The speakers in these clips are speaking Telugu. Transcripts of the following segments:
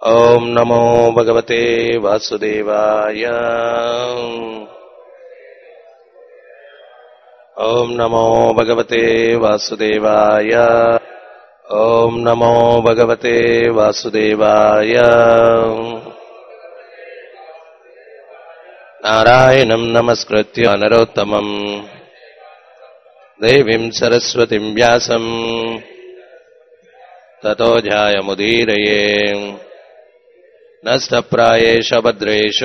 ॐ नमो भगवते वासुदेवाय ॐ नमो भगवते वासुदेवाय ॐ नमो भगवते वासुदेवाय नारायणम् नमस्कृत्य नरोत्तमम् देवीम् सरस्वतीम् व्यासम् ततो ध्यायमुदीरये नष्टप्रायेष भद्रेषु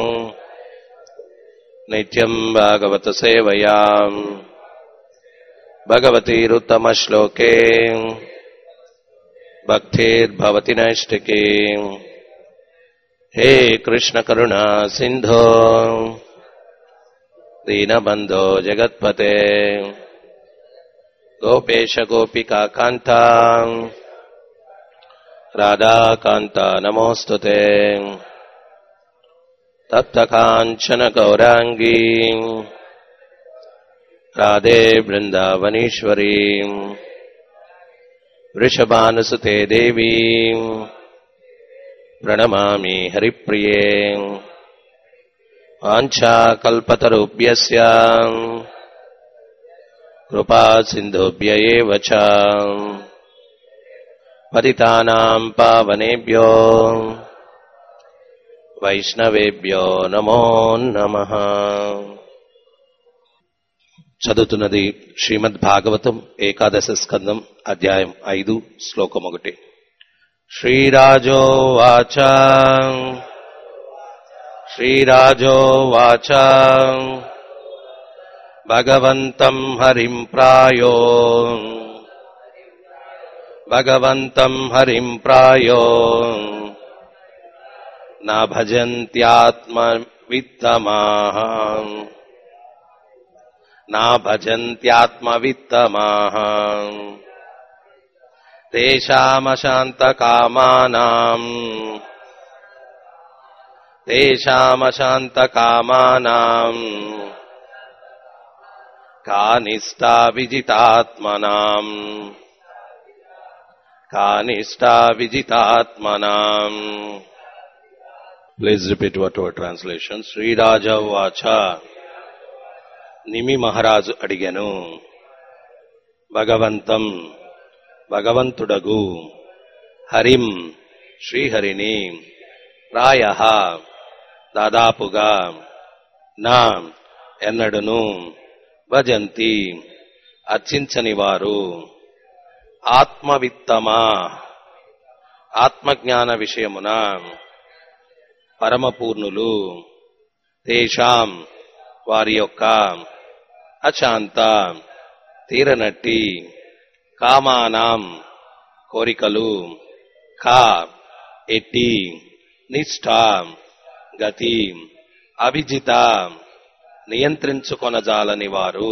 नित्यम् भागवतसेवयाम् भगवतीरुत्तमश्लोके भक्तिर्भवति नैष्टिकी हे कृष्णकरुणा सिन्धो दीनबन्धो जगत्पते गोपेश गोपिका कान्ता राधाकान्ता नमोऽस्तु ते तप्तकाञ्चन गौराङ्गी राधे वृन्दावनीश्वरी वृषभानुसुते देवी प्रणमामि हरिप्रिये वाञ्छाकल्पतरुभ्यस्य कृपा सिन्धुभ्य एव च पतितानाम् पावनेभ्यो వైష్ణవేభ్యో నమో నమ చదువుతున్నది శ్రీమద్ భాగవతం ఏకాదశ స్కందం అధ్యాయం ఐదు శ్లోకం ఒకటి శ్రీరాజో వాచ శ్రీరాజో వాచ భగవంతం హరిం ప్రాయో భగవంతం హరిం ప్రాయో न भजन्त्यात्मवित्तमाः न भजन्त्यात्मवित्तमाः तेषामशान्तकामानाम् तेषामशान्तकामानाम् कानिष्ठा विजितात्मनाम् कानिष्ठा विजितात्मनाम् Please repeat what our translation. Sriraja వాచ నిమి మహారాజు అడిగెను భగవంతం భగవంతుడగు హరిం శ్రీహరిని ప్రాయ దాదాపుగా నా ఎన్నడును భజంతి అర్చించని వారు ఆత్మవిత్తమా ఆత్మజ్ఞాన విషయమున పరమపూర్ణులు తేషాం వారి యొక్క అశాంత తీరనట్టి కామానాం కోరికలు ఖా ఎట్టి నిష్ఠ గతి అభిజిత నియంత్రించుకొనజాలని వారు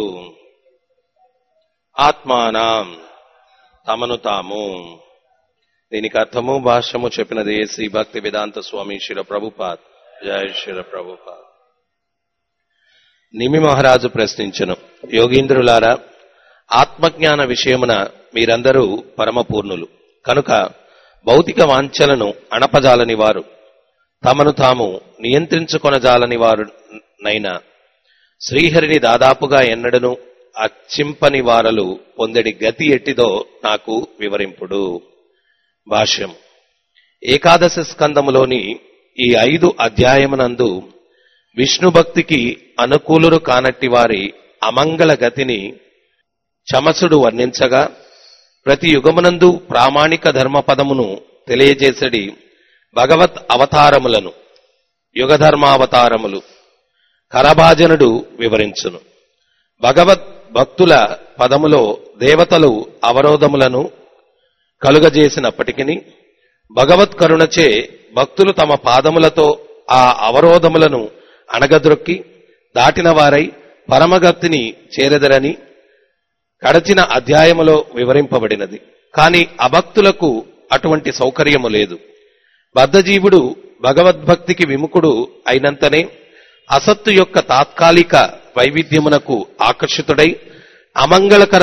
ఆత్మానాం తమను తాము దీనికి అర్థము భాష్యము చెప్పినది శ్రీ భక్తి వేదాంత స్వామి శిర ప్రభుపాద్ జయ శిర ప్రభుపాద్ నిమి మహారాజు ప్రశ్నించను యోగీంద్రులారా ఆత్మజ్ఞాన విషయమున మీరందరూ పరమపూర్ణులు కనుక భౌతిక వాంఛలను అణపజాలని వారు తమను తాము నియంత్రించుకొనజాలని వారు నైనా శ్రీహరిని దాదాపుగా ఎన్నడను అచ్చింపని వారలు పొందడి గతి ఎట్టిదో నాకు వివరింపుడు భాష్యం ఏకాదశ స్కందములోని ఈ ఐదు అధ్యాయమునందు విష్ణు భక్తికి అనుకూలురు కానట్టి వారి అమంగళ గతిని చమసుడు వర్ణించగా ప్రతి యుగమునందు ప్రామాణిక ధర్మపదమును తెలియజేసడి భగవత్ అవతారములను యుగధర్మావతారములు కరభాజనుడు వివరించును భగవత్ భక్తుల పదములో దేవతలు అవరోధములను కలుగజేసినప్పటికీ భగవత్ కరుణచే భక్తులు తమ పాదములతో ఆ అవరోధములను అణగద్రొక్కి దాటిన వారై పరమగతిని చేరెదరని కడచిన అధ్యాయములో వివరింపబడినది కాని అభక్తులకు అటువంటి సౌకర్యము లేదు బద్ధజీవుడు భగవద్భక్తికి విముఖుడు అయినంతనే అసత్తు యొక్క తాత్కాలిక వైవిధ్యమునకు ఆకర్షితుడై అమంగళకర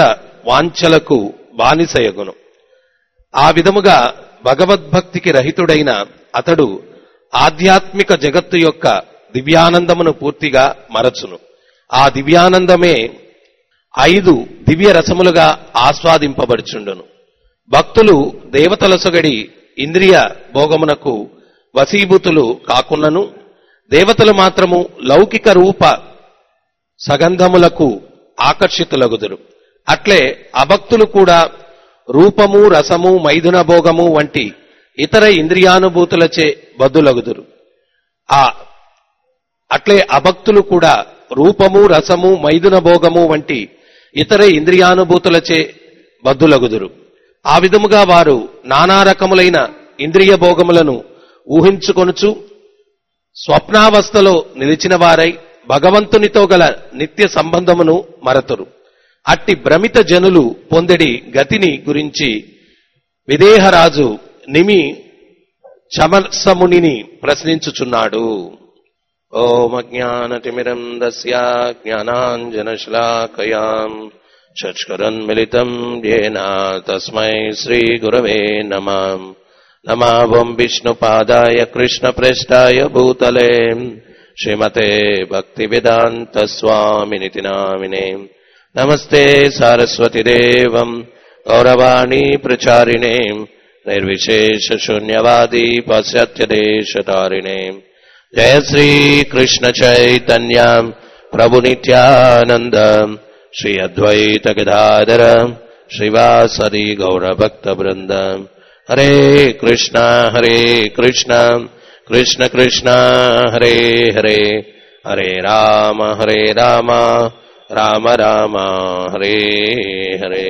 వాంఛలకు బానిసయగును ఆ విధముగా భగవద్భక్తికి రహితుడైన అతడు ఆధ్యాత్మిక జగత్తు యొక్క దివ్యానందమును పూర్తిగా మరచును ఆ దివ్యానందమే ఐదు దివ్య రసములుగా ఆస్వాదింపబడుచుండును భక్తులు దేవతల సొగడి ఇంద్రియ భోగమునకు వశీభూతులు కాకున్నను దేవతలు మాత్రము లౌకిక రూప సగంధములకు ఆకర్షితులగుదురు అట్లే అభక్తులు కూడా రూపము రసము మైథున భోగము వంటి ఇతర ఇంద్రియానుభూతులచే బద్దులగుదురు ఆ అట్లే అభక్తులు కూడా రూపము రసము మైథున భోగము వంటి ఇతర ఇంద్రియానుభూతులచే బద్దులగుదురు ఆ విధముగా వారు నానా రకములైన ఇంద్రియ భోగములను ఊహించుకొనుచు స్వప్నావస్థలో నిలిచిన వారై భగవంతునితో గల నిత్య సంబంధమును మరతురు అట్టి భ్రమిత జనులు పొందడి గతిని గురించి విదేహరాజు నిమి చమసమునిని ప్రశ్నించుచున్నాడు ఓం అజ్ఞానతిమిరం దస్య జ్ఞానాంజనశ్లాకయాం చష్కరన్మిళితం येन తస్మై శ్రీగురవే నమః నమావం విష్ణుపాదాయ కృష్ణప్రేష్టాయ భూతలే శ్రీమతే భక్తివేదాంత స్వామినితి నామినే నమస్తే సారస్వతిదేవం గౌరవాణి ప్రచారిణే నిర్విశేష శూన్యవాది పాశ్చాత్యదేశతారిణే జయ శ్రీ కృష్ణ చైతన్య ప్రభు నిత్యానంద శ్రీ అద్వైత గదాధర శ్రీవాసరి గౌరభక్త బృంద హరే కృష్ణ హరే కృష్ణ కృష్ణ కృష్ణ హరే హరే హరే రామ హరే రామ రామ రామ హరే హరే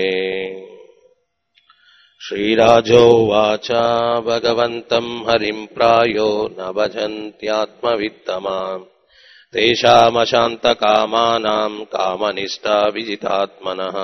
श्रीराजोवाच भगवन्तम् हरिम् प्रायो न भजन्त्यात्मवित्तमाम् तेषामशान्तकामानाम् కామనిష్టా విజితాత్మనః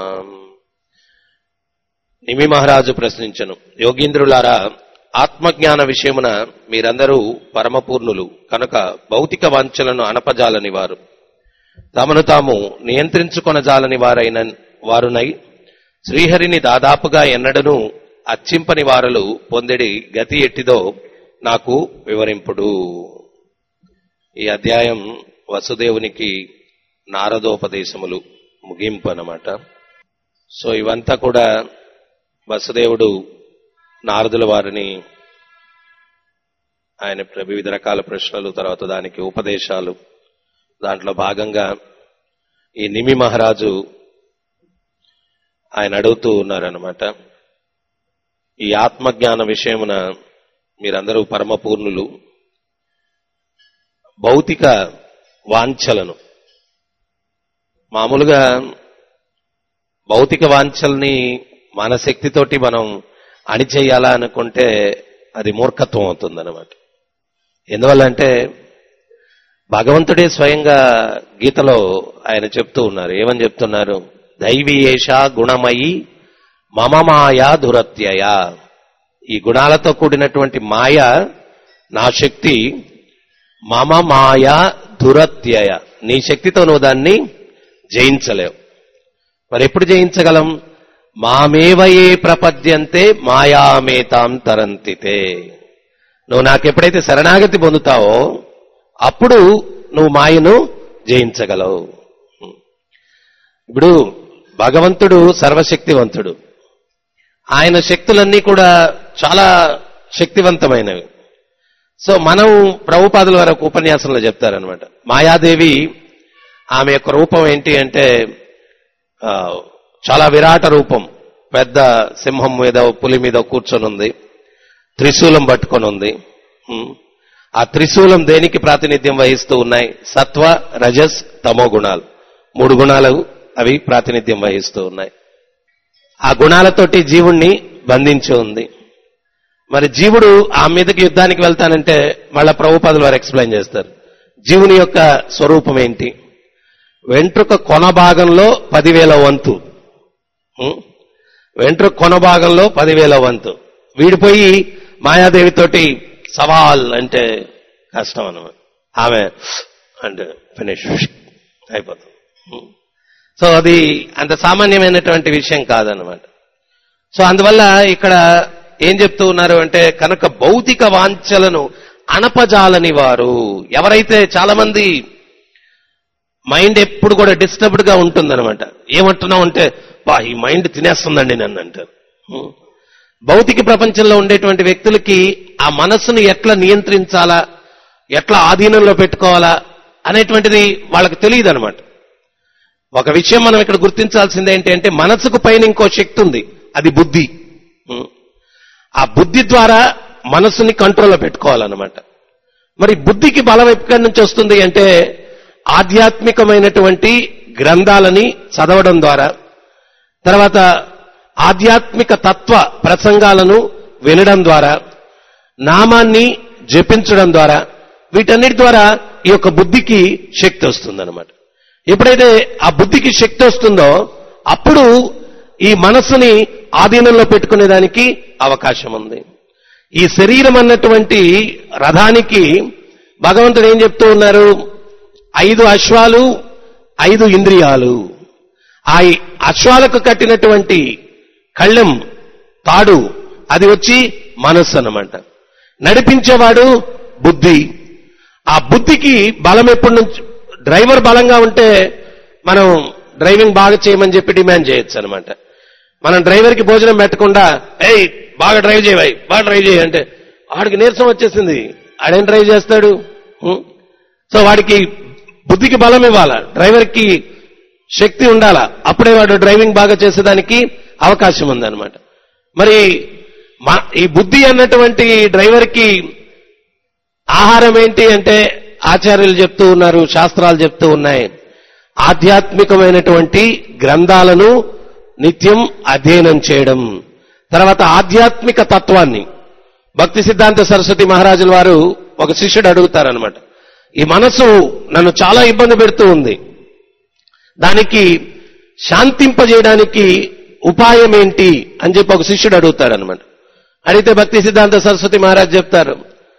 నిమి మహారాజు ప్రశ్నించను యోగీంద్రులారా ఆత్మజ్ఞాన విషయమున మీరందరూ పరమపూర్ణులు కనుక భౌతిక వాంఛలను అనపజాలని వారు తమను తాము నియంత్రించుకొనజాలని వారైన వారునై శ్రీహరిని దాదాపుగా ఎన్నడను అచ్చింపని వారలు పొందెడి గతి ఎట్టిదో నాకు వివరింపుడు ఈ అధ్యాయం వసుదేవునికి నారదోపదేశములు ముగింపు అన్నమాట సో ఇవంతా కూడా వసుదేవుడు నారదుల వారిని ఆయన ప్ర- వివిధ రకాల ప్రశ్నలు తర్వాత దానికి ఉపదేశాలు దాంట్లో భాగంగా ఈ నిమి మహారాజు ఆయన అడుగుతూ ఉన్నారనమాట ఈ ఆత్మజ్ఞాన విషయమున మీరందరూ పరమపూర్ణులు భౌతిక వాంఛలను మామూలుగా భౌతిక వాంఛల్ని మన శక్తితోటి మనం అణిచేయాలా అనుకుంటే అది మూర్ఖత్వం అవుతుందన్నమాట ఎందువల్లంటే భగవంతుడే స్వయంగా గీతలో ఆయన చెప్తూ ఉన్నారు ఏమని చెప్తున్నారు దైవీయేష గుణమయి మమ మాయా దురత్యయ ఈ గుణాలతో కూడినటువంటి మాయ నా శక్తి మమ మాయా దురత్యయ నీ శక్తితో నువ్వు దాన్ని జయించలేవు మరి ఎప్పుడు జయించగలం మామేవయే ప్రపద్యంతే మాయామేతాం తరంతితే నువ్వు నాకెప్పుడైతే శరణాగతి పొందుతావో అప్పుడు నువ్వు మాయను జయించగలవు ఇప్పుడు భగవంతుడు సర్వశక్తివంతుడు ఆయన శక్తులన్నీ కూడా చాలా శక్తివంతమైనవి సో మనం ప్రభుపాదుల వారి ఒక ఉపన్యాసంలో చెప్తారనమాట మాయాదేవి ఆమె యొక్క రూపం ఏంటి అంటే ఆ, చాలా విరాట రూపం పెద్ద సింహం మీద పులి మీద కూర్చొని ఉంది త్రిశూలం పట్టుకొని ఉంది ఉమ్. ఆ త్రిశూలం దేనికి ప్రాతినిధ్యం వహిస్తూ ఉన్నాయి సత్వ రజస్ తమో గుణాలు మూడు గుణాలు అవి ప్రాతినిధ్యం వహిస్తూ ఉన్నాయి ఆ గుణాలతోటి జీవుణ్ణి బంధించి ఉంది మరి జీవుడు ఆ మీదకి యుద్ధానికి వెళ్తానంటే మళ్ళా ప్రభుపాదులు వారు ఎక్స్ప్లెయిన్ చేస్తారు జీవుని యొక్క స్వరూపం ఏంటి వెంట్రుక కొన భాగంలో పదివేల వంతు ఉం? వెంట్రుక కొన భాగంలో పదివేల వంతు వీడిపోయి మాయాదేవితోటి సవాల్ అంటే కష్టం అన్నమాట ఆమె అంటే ఫినిష్ అయిపోతుంది ఉం. సో అది అంత సామాన్యమైనటువంటి విషయం కాదనమాట సో అందువల్ల ఇక్కడ ఏం చెప్తూ ఉన్నారు అంటే కనుక భౌతిక వాంఛలను అనపజాలని వారు ఎవరైతే చాలా మంది మైండ్ ఎప్పుడు కూడా డిస్టర్బ్డ్ గా ఉంటుందన్నమాట ఏమంటున్నావు అంటే బా ఈ మైండ్ తినేస్తుందండి నన్ను అంటారు హ్మ్. భౌతిక ప్రపంచంలో ఉండేటువంటి వ్యక్తులకి ఆ మనస్సును ఎట్లా నియంత్రించాలా ఎట్లా ఆధీనంలో పెట్టుకోవాలా అనేటువంటిది వాళ్ళకి తెలియదు అనమాట ఒక విషయం మనం ఇక్కడ గుర్తించాల్సింది ఏంటి అంటే మనసుకు పైన ఇంకో శక్తి ఉంది అది బుద్ధి హ్మ్. ఆ బుద్ధి ద్వారా మనసుని కంట్రోల్లో పెట్టుకోవాలన్నమాట మరి బుద్ధికి బలం ఎక్కడి నుంచి వస్తుంది అంటే ఆధ్యాత్మికమైనటువంటి గ్రంథాలని చదవడం ద్వారా తర్వాత ఆధ్యాత్మిక తత్వ ప్రసంగాలను వినడం ద్వారా నామాన్ని జపించడం ద్వారా వీటన్నిటి ద్వారా ఈ యొక్క బుద్ధికి శక్తి వస్తుందన్నమాట ఎప్పుడైతే ఆ బుద్ధికి శక్తి వస్తుందో అప్పుడు ఈ మనస్సుని ఆధీనంలో పెట్టుకునేదానికి అవకాశం ఉంది ఈ శరీరం అన్నటువంటి రథానికి భగవంతుడు ఏం చెప్తూ ఉన్నారు ఐదు అశ్వాలు ఐదు ఇంద్రియాలు ఆ అశ్వాలకు కట్టినటువంటి కళ్ళెం తాడు అది వచ్చి మనస్సు అన్నమాట నడిపించేవాడు బుద్ధి ఆ బుద్ధికి బలం ఎప్పటి నుంచి డ్రైవర్ బలంగా ఉంటే మనం డ్రైవింగ్ బాగా చేయమని చెప్పి డిమాండ్ చేయొచ్చు అనమాట మనం డ్రైవర్కి భోజనం పెట్టకుండా ఏయ్ బాగా డ్రైవ్ చేయవాయి బాగా డ్రైవ్ చేయి అంటే వాడికి నీరసం వచ్చేసింది ఆడేం డ్రైవ్ చేస్తాడు హ్మ్? సో వాడికి బుద్ధికి బలం ఇవ్వాలా డ్రైవర్కి శక్తి ఉండాలా అప్పుడే వాడు డ్రైవింగ్ బాగా చేసేదానికి అవకాశం ఉందన్నమాట మరి మా- ఈ బుద్ధి అన్నటువంటి డ్రైవర్కి ఆహారం ఏంటి అంటే ఆచార్యులు చెప్తూ ఉన్నారు శాస్త్రాలు చెప్తూ ఉన్నాయి ఆధ్యాత్మికమైనటువంటి గ్రంథాలను నిత్యం అధ్యయనం చేయడం తర్వాత ఆధ్యాత్మిక తత్వాన్ని భక్తి సిద్ధాంత సరస్వతి మహారాజుల వారు ఒక శిష్యుడు అడుగుతారనమాట ఈ మనసు నన్ను చాలా ఇబ్బంది పెడుతూ ఉంది దానికి శాంతింపజేయడానికి ఉపాయం ఏంటి అని చెప్పి ఒక శిష్యుడు అడుగుతాడనమాట అడిగితే భక్తి సిద్ధాంత సరస్వతి మహారాజ్ చెప్తారు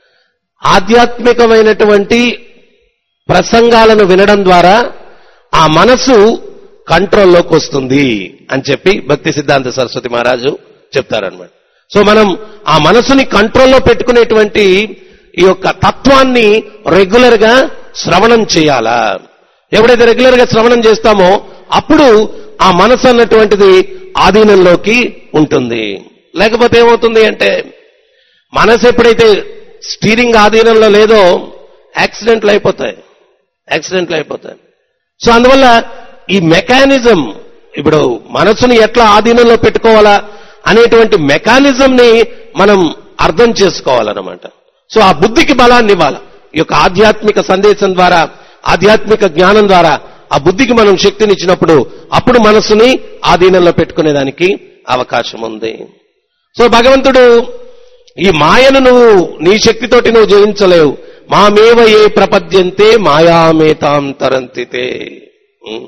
ఆధ్యాత్మికమైనటువంటి ప్రసంగాలను వినడం ద్వారా ఆ మనసు కంట్రోల్లోకి వస్తుంది అని చెప్పి భక్తి సిద్ధాంత సరస్వతి మహారాజు చెప్తారనమాట సో మనం ఆ మనసుని కంట్రోల్లో పెట్టుకునేటువంటి ఈ యొక్క తత్వాన్ని రెగ్యులర్ గా శ్రవణం చేయాలా ఎప్పుడైతే రెగ్యులర్ గా శ్రవణం చేస్తామో అప్పుడు ఆ మనసు అన్నటువంటిది ఆధీనంలోకి ఉంటుంది లేకపోతే ఏమవుతుంది అంటే మనసు ఎప్పుడైతే స్టీరింగ్ ఆధీనంలో లేదో యాక్సిడెంట్లు అయిపోతాయి యాక్సిడెంట్లు అయిపోతాయి సో అందువల్ల ఈ మెకానిజం ఇప్పుడు మనసుని ఎట్లా ఆధీనంలో పెట్టుకోవాలా అనేటువంటి మెకానిజం ని మనం అర్థం చేసుకోవాలన్నమాట సో ఆ బుద్ధికి బలాన్ని ఇవ్వాలి ఈ యొక్క ఆధ్యాత్మిక సందేశం ద్వారా ఆధ్యాత్మిక జ్ఞానం ద్వారా ఆ బుద్ధికి మనం శక్తిని ఇచ్చినప్పుడు అప్పుడు మనసుని ఆధీనంలో పెట్టుకునేదానికి అవకాశం ఉంది సో భగవంతుడు ఈ మాయను నువ్వు నీ శక్తితోటి నువ్వు జయించలేవు మామేవ ఏ ప్రపద్యంతే మాయామేతాం తరంతితే ఉం.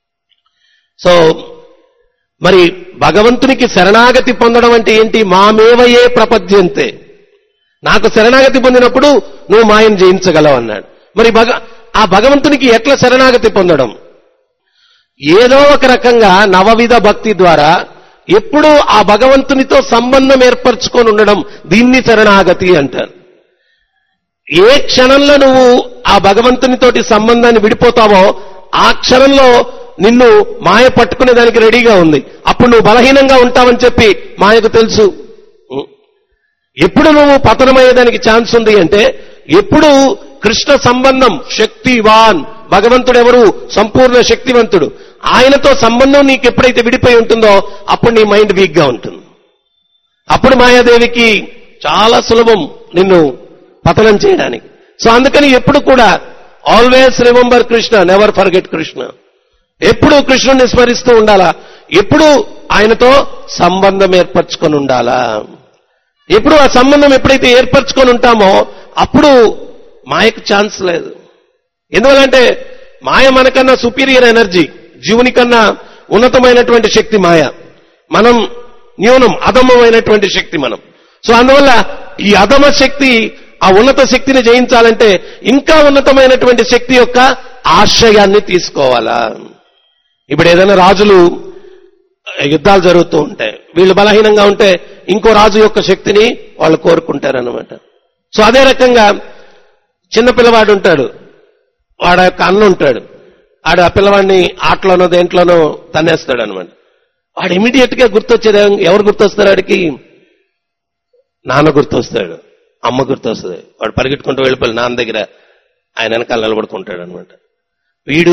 సో మరి భగవంతునికి శరణాగతి పొందడం అంటే ఏంటి మామేవ ఏ ప్రపద్యంతే నాకు శరణాగతి పొందినప్పుడు నువ్వు మాయం జయించగలవు అన్నాడు మరి భగ ఆ భగవంతునికి ఎట్లా శరణాగతి పొందడం ఏదో ఒక రకంగా నవవిధ భక్తి ద్వారా ఎప్పుడూ ఆ భగవంతునితో సంబంధం ఏర్పరచుకొని ఉండడం దీన్ని శరణాగతి అంటారు ఏ క్షణంలో నువ్వు ఆ భగవంతునితోటి సంబంధాన్ని విడిపోతావో ఆ క్షణంలో నిన్ను మాయ పట్టుకునే దానికి రెడీగా ఉంది అప్పుడు నువ్వు బలహీనంగా ఉంటావని చెప్పి మాయకు తెలుసు ఉం. ఎప్పుడు నువ్వు పతనమయ్యేదానికి ఛాన్స్ ఉంది అంటే ఎప్పుడు కృష్ణ సంబంధం శక్తివాన్ భగవంతుడు ఎవరు సంపూర్ణ శక్తివంతుడు ఆయనతో సంబంధం నీకు ఎప్పుడైతే విడిపోయి ఉంటుందో అప్పుడు నీ మైండ్ వీక్ గా ఉంటుంది అప్పుడు మాయాదేవికి చాలా సులభం నిన్ను పతనం చేయడానికి సో అందుకని ఎప్పుడు కూడా always remember Krishna never forget Krishna ఎప్పుడు కృష్ణుని స్మరిస్తూ ఉండాలా ఎప్పుడు ఆయనతో సంబంధం ఏర్పరచుకొని ఉండాలా ఎప్పుడు ఆ సంబంధం ఎప్పుడైతే ఏర్పరచుకొని ఉంటామో అప్పుడు మాయకు ఛాన్స్ లేదు ఎందువల్లంటే మాయ మనకన్నా సుపీరియర్ ఎనర్జీ జీవుని కన్నా ఉన్నతమైనటువంటి శక్తి మాయ మనం న్యూనం అధమమైనటువంటి శక్తి మనం సో అందువల్ల ఈ అధమ శక్తి ఆ ఉన్నత శక్తిని జయించాలంటే ఇంకా ఉన్నతమైనటువంటి శక్తి యొక్క ఆశ్రయాన్ని తీసుకోవాలా ఇప్పుడు ఏదైనా రాజులు యుద్ధాలు జరుగుతూ ఉంటాయి వీళ్ళు బలహీనంగా ఉంటే ఇంకో రాజు యొక్క శక్తిని వాళ్ళు కోరుకుంటారన్నమాట సో అదే రకంగా చిన్న పిల్లవాడు ఉంటాడు వాడు యొక్క అన్న ఉంటాడు ఆడు ఆ పిల్లవాడిని ఆటలోనో దేంట్లోనో తన్నేస్తాడు అనమాట వాడు ఇమీడియట్ గా గుర్తొచ్చేది ఎవ- ఎవరు గుర్తొస్తారు వాడికి నాన్న గుర్తొస్తాడు అమ్మ గుర్తొస్తుంది వాడు పరిగెట్టుకుంటూ వెళ్ళిపోయి నాన్న దగ్గర ఆయన వెనకాల నిలబడుకుంటాడు అనమాట వీడు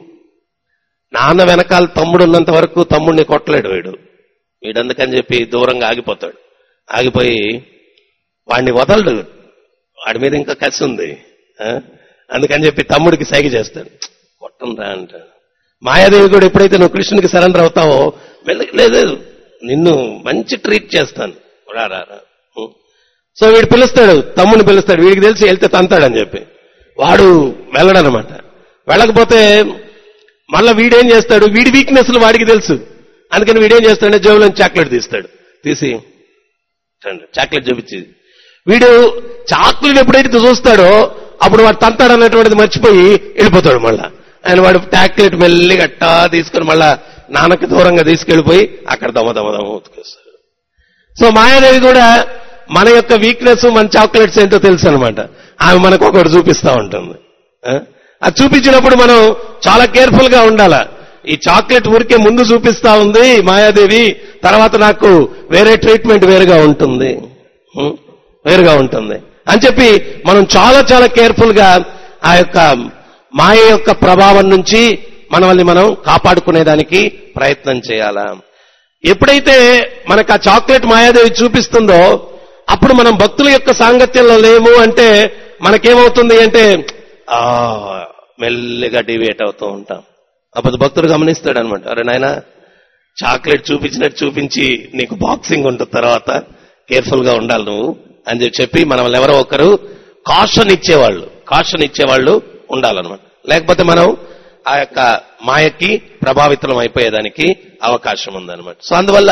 నాన్న వెనకాల తమ్ముడు ఉన్నంత వరకు తమ్ముడిని కొట్టలేడు వీడు వీడు అందుకని చెప్పి దూరంగా ఆగిపోతాడు ఆగిపోయి వాడిని వదలడు వాడి మీద ఇంకా కసి ఉంది ఆ? అందుకని చెప్పి తమ్ముడికి సైగ చేస్తాడు కొట్టంరా అంటాడు మాయాదేవి కూడా ఎప్పుడైతే నువ్వు కృష్ణునికి సరెండర్ అవుతావో వెళ్ళ- లేదు లేదు, నిన్ను మంచి ట్రీట్ చేస్తాను రా రా రా ఉం. సో వీడు పిలుస్తాడు తమ్ముడిని పిలుస్తాడు వీడికి తెలిసి వెళ్తే తంతాడని చెప్పి వాడు వెళ్ళడనమాట వెళ్ళకపోతే మళ్ళా వీడేం చేస్తాడు వీడి వీక్నెస్లు వాడికి తెలుసు అందుకని వీడేం చేస్తాడంటే జేబులో చాక్లెట్ తీస్తాడు తీసి చూడండి, చాక్లెట్ చూపించి వీడు చాక్లెట్ ఎప్పుడైతే చూస్తాడో అప్పుడు వాడు తంతాడు అన్నటువంటిది మర్చిపోయి వెళ్ళిపోతాడు మళ్ళా ఆయన వాడు చాక్లెట్ మెల్లిగా అట్టా తీసుకుని మళ్ళా నాన్నకి దూరంగా తీసుకెళ్లిపోయి అక్కడ దమ దమ దమ ఉతికేస్తాడు సో మాయాదేవి కూడా మన యొక్క వీక్నెస్ మన చాక్లెట్స్ ఏంటో తెలుసు అనమాట ఆమె మనకు ఒకటి చూపిస్తా ఉంటుంది ఆ? అది చూపించినప్పుడు మనం చాలా కేర్ఫుల్ గా ఉండాలా ఈ చాక్లెట్ ఊరికే ముందు చూపిస్తా ఉంది మాయాదేవి తర్వాత నాకు వేరే ట్రీట్మెంట్ వేరుగా ఉంటుంది ఉం? వేరుగా ఉంటుంది అని చెప్పి మనం చాలా చాలా కేర్ఫుల్ గా ఆ యొక్క మాయ యొక్క ప్రభావం నుంచి మనల్ని మనం కాపాడుకునేదానికి ప్రయత్నం చేయాలా ఎప్పుడైతే మనకు ఆ చాక్లెట్ మాయాదేవి చూపిస్తుందో అప్పుడు మనం భక్తుల యొక్క సాంగత్యంలో లేము అంటే మనకేమవుతుంది అంటే ఆ మెల్లిగా డివేట్ అవుతూ ఉంటాం అప్పుడు భక్తుడు గమనిస్తాడు అనమాట అరే నాయన చాక్లెట్ చూపించినట్టు చూపించి నీకు బాక్సింగ్ ఉంటుంది తర్వాత కేర్ఫుల్ గా ఉండాలి నువ్వు అని చెప్పి చెప్పి మనం ఎవరో ఒకరు కాషన్ ఇచ్చేవాళ్ళు కాషన్ ఇచ్చేవాళ్ళు ఉండాలన్నమాట లేకపోతే మనం ఆ యొక్క మాయకి ప్రభావితం అయిపోయేదానికి అవకాశం ఉందన్నమాట సో అందువల్ల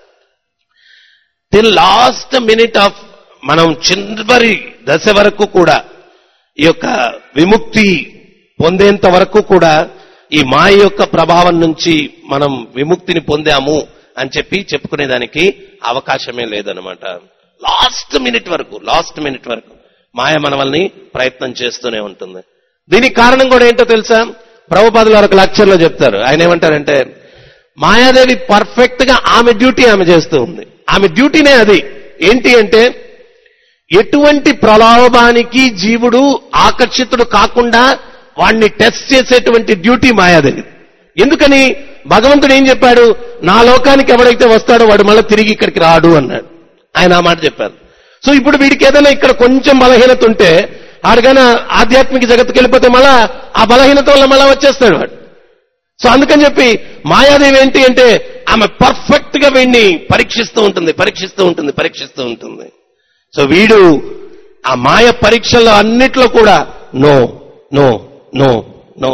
టిల్ లాస్ట్ మినిట్ ఆఫ్ మనం చివరి దశ వరకు కూడా ఈ యొక్క విముక్తి పొందేంత వరకు కూడా ఈ మాయ యొక్క ప్రభావం నుంచి మనం విముక్తిని పొందాము అని చెప్పి చెప్పుకునేదానికి అవకాశమే లేదనమాట లాస్ట్ మినిట్ వరకు లాస్ట్ మినిట్ వరకు మాయ మనవల్ని ప్రయత్నం చేస్తూనే ఉంటుంది దీనికి కారణం కూడా ఏంటో తెలుసా ప్రభుపాదులు ఒక లక్చర్లో చెప్తారు ఆయన ఏమంటారంటే మాయాదేవి పర్ఫెక్ట్ గా ఆమె డ్యూటీ ఆమె చేస్తూ ఉంది ఆమె డ్యూటీనే అది ఏంటి అంటే ఎటువంటి ప్రలోభానికి జీవుడు ఆకర్షితుడు కాకుండా వాణ్ణి టెస్ట్ చేసేటువంటి డ్యూటీ మాయాదేవి ఎందుకని భగవంతుడు ఏం చెప్పాడు నా లోకానికి ఎవడైతే వస్తాడో వాడు మళ్ళీ తిరిగి ఇక్కడికి రాడు అన్నాడు ఆయన ఆ మాట చెప్పారు సో ఇప్పుడు వీడికి ఏదైనా ఇక్కడ కొంచెం బలహీనత ఉంటే ఆడికైనా ఆధ్యాత్మిక జగత్తుకి వెళ్ళిపోతే మళ్ళా ఆ బలహీనత వల్ల మళ్ళా వచ్చేస్తాడు వాడు సో అందుకని చెప్పి మాయాదేవి ఏంటి అంటే ఆమె పర్ఫెక్ట్ గా వీడిని పరీక్షిస్తూ ఉంటుంది పరీక్షిస్తూ ఉంటుంది పరీక్షిస్తూ ఉంటుంది సో వీడు ఆ మాయ పరీక్షల్లో అన్నిట్లో కూడా నో నో నో నో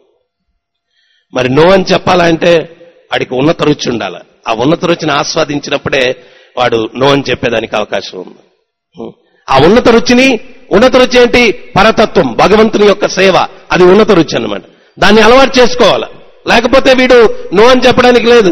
మరి నో అని చెప్పాలంటే వాడికి ఉన్నత రుచి ఉండాలి ఆ ఉన్నత రుచిని ఆస్వాదించినప్పుడే వాడు నో అని చెప్పేదానికి అవకాశం ఉంది ఆ ఉన్నత రుచిని ఉన్నత రుచి ఏంటి పరతత్వం భగవంతుని యొక్క సేవ అది ఉన్నత రుచి అన్నమాట దాన్ని అలవాటు చేసుకోవాలి లేకపోతే వీడు నో అని చెప్పడానికి లేదు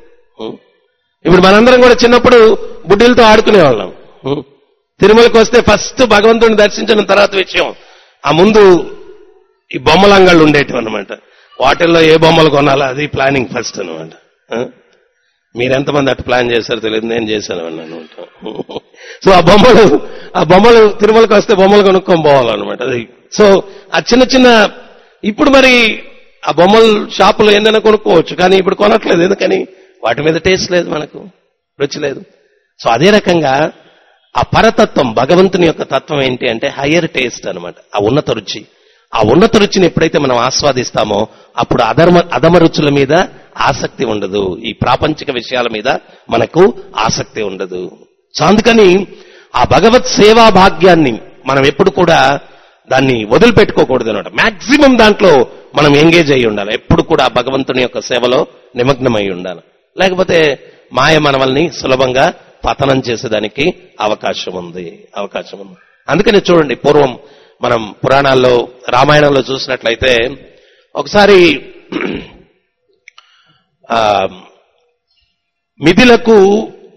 ఇప్పుడు మనందరం కూడా చిన్నప్పుడు బుడ్డిలతో ఆడుకునేవాళ్ళం తిరుమలకు వస్తే ఫస్ట్ భగవంతుడిని దర్శించిన తర్వాత విషయం ఆ ముందు ఈ బొమ్మల అంగళ్ళు ఉండేటివి అనమాట వాటిల్లో ఏ బొమ్మలు కొనాలా అది ప్లానింగ్ ఫస్ట్ అనమాట మీరెంతమంది అటు ప్లాన్ చేశారో తెలియదు నేను చేశాను అనమాట సో ఆ బొమ్మలు ఆ బొమ్మలు తిరుమలకు వస్తే బొమ్మలు కొనుక్కొని పోవాలన్నమాట అది సో ఆ చిన్న చిన్న ఇప్పుడు మరి ఆ బొమ్మల షాపులో ఏందైనా కొనుక్కోవచ్చు కానీ ఇప్పుడు కొనట్లేదు ఎందుకని వాటి మీద టేస్ట్ లేదు మనకు రుచి లేదు సో అదే రకంగా ఆ పరతత్వం భగవంతుని యొక్క తత్వం ఏంటి అంటే హయ్యర్ టేస్ట్ అన్నమాట ఆ ఉన్నత రుచి ఆ ఉన్నత రుచిని ఎప్పుడైతే మనం ఆస్వాదిస్తామో అప్పుడు అధర్మ అధమ రుచుల మీద ఆసక్తి ఉండదు ఈ ప్రాపంచిక విషయాల మీద మనకు ఆసక్తి ఉండదు సో అందుకని ఆ భగవత్ సేవా భాగ్యాన్ని మనం ఎప్పుడు కూడా దాన్ని వదిలిపెట్టుకోకూడదు అనమాట మాక్సిమం దాంట్లో మనం ఎంగేజ్ అయి ఉండాలి ఎప్పుడు కూడా ఆ భగవంతుని యొక్క సేవలో నిమగ్నమై ఉండాలి లేకపోతే మాయ మనవల్ని సులభంగా పతనం చేసేదానికి అవకాశం ఉంది అవకాశం ఉంది అందుకని చూడండి పూర్వం మనం పురాణాల్లో రామాయణంలో చూసినట్లయితే ఒకసారి ఆ, మిథిలకు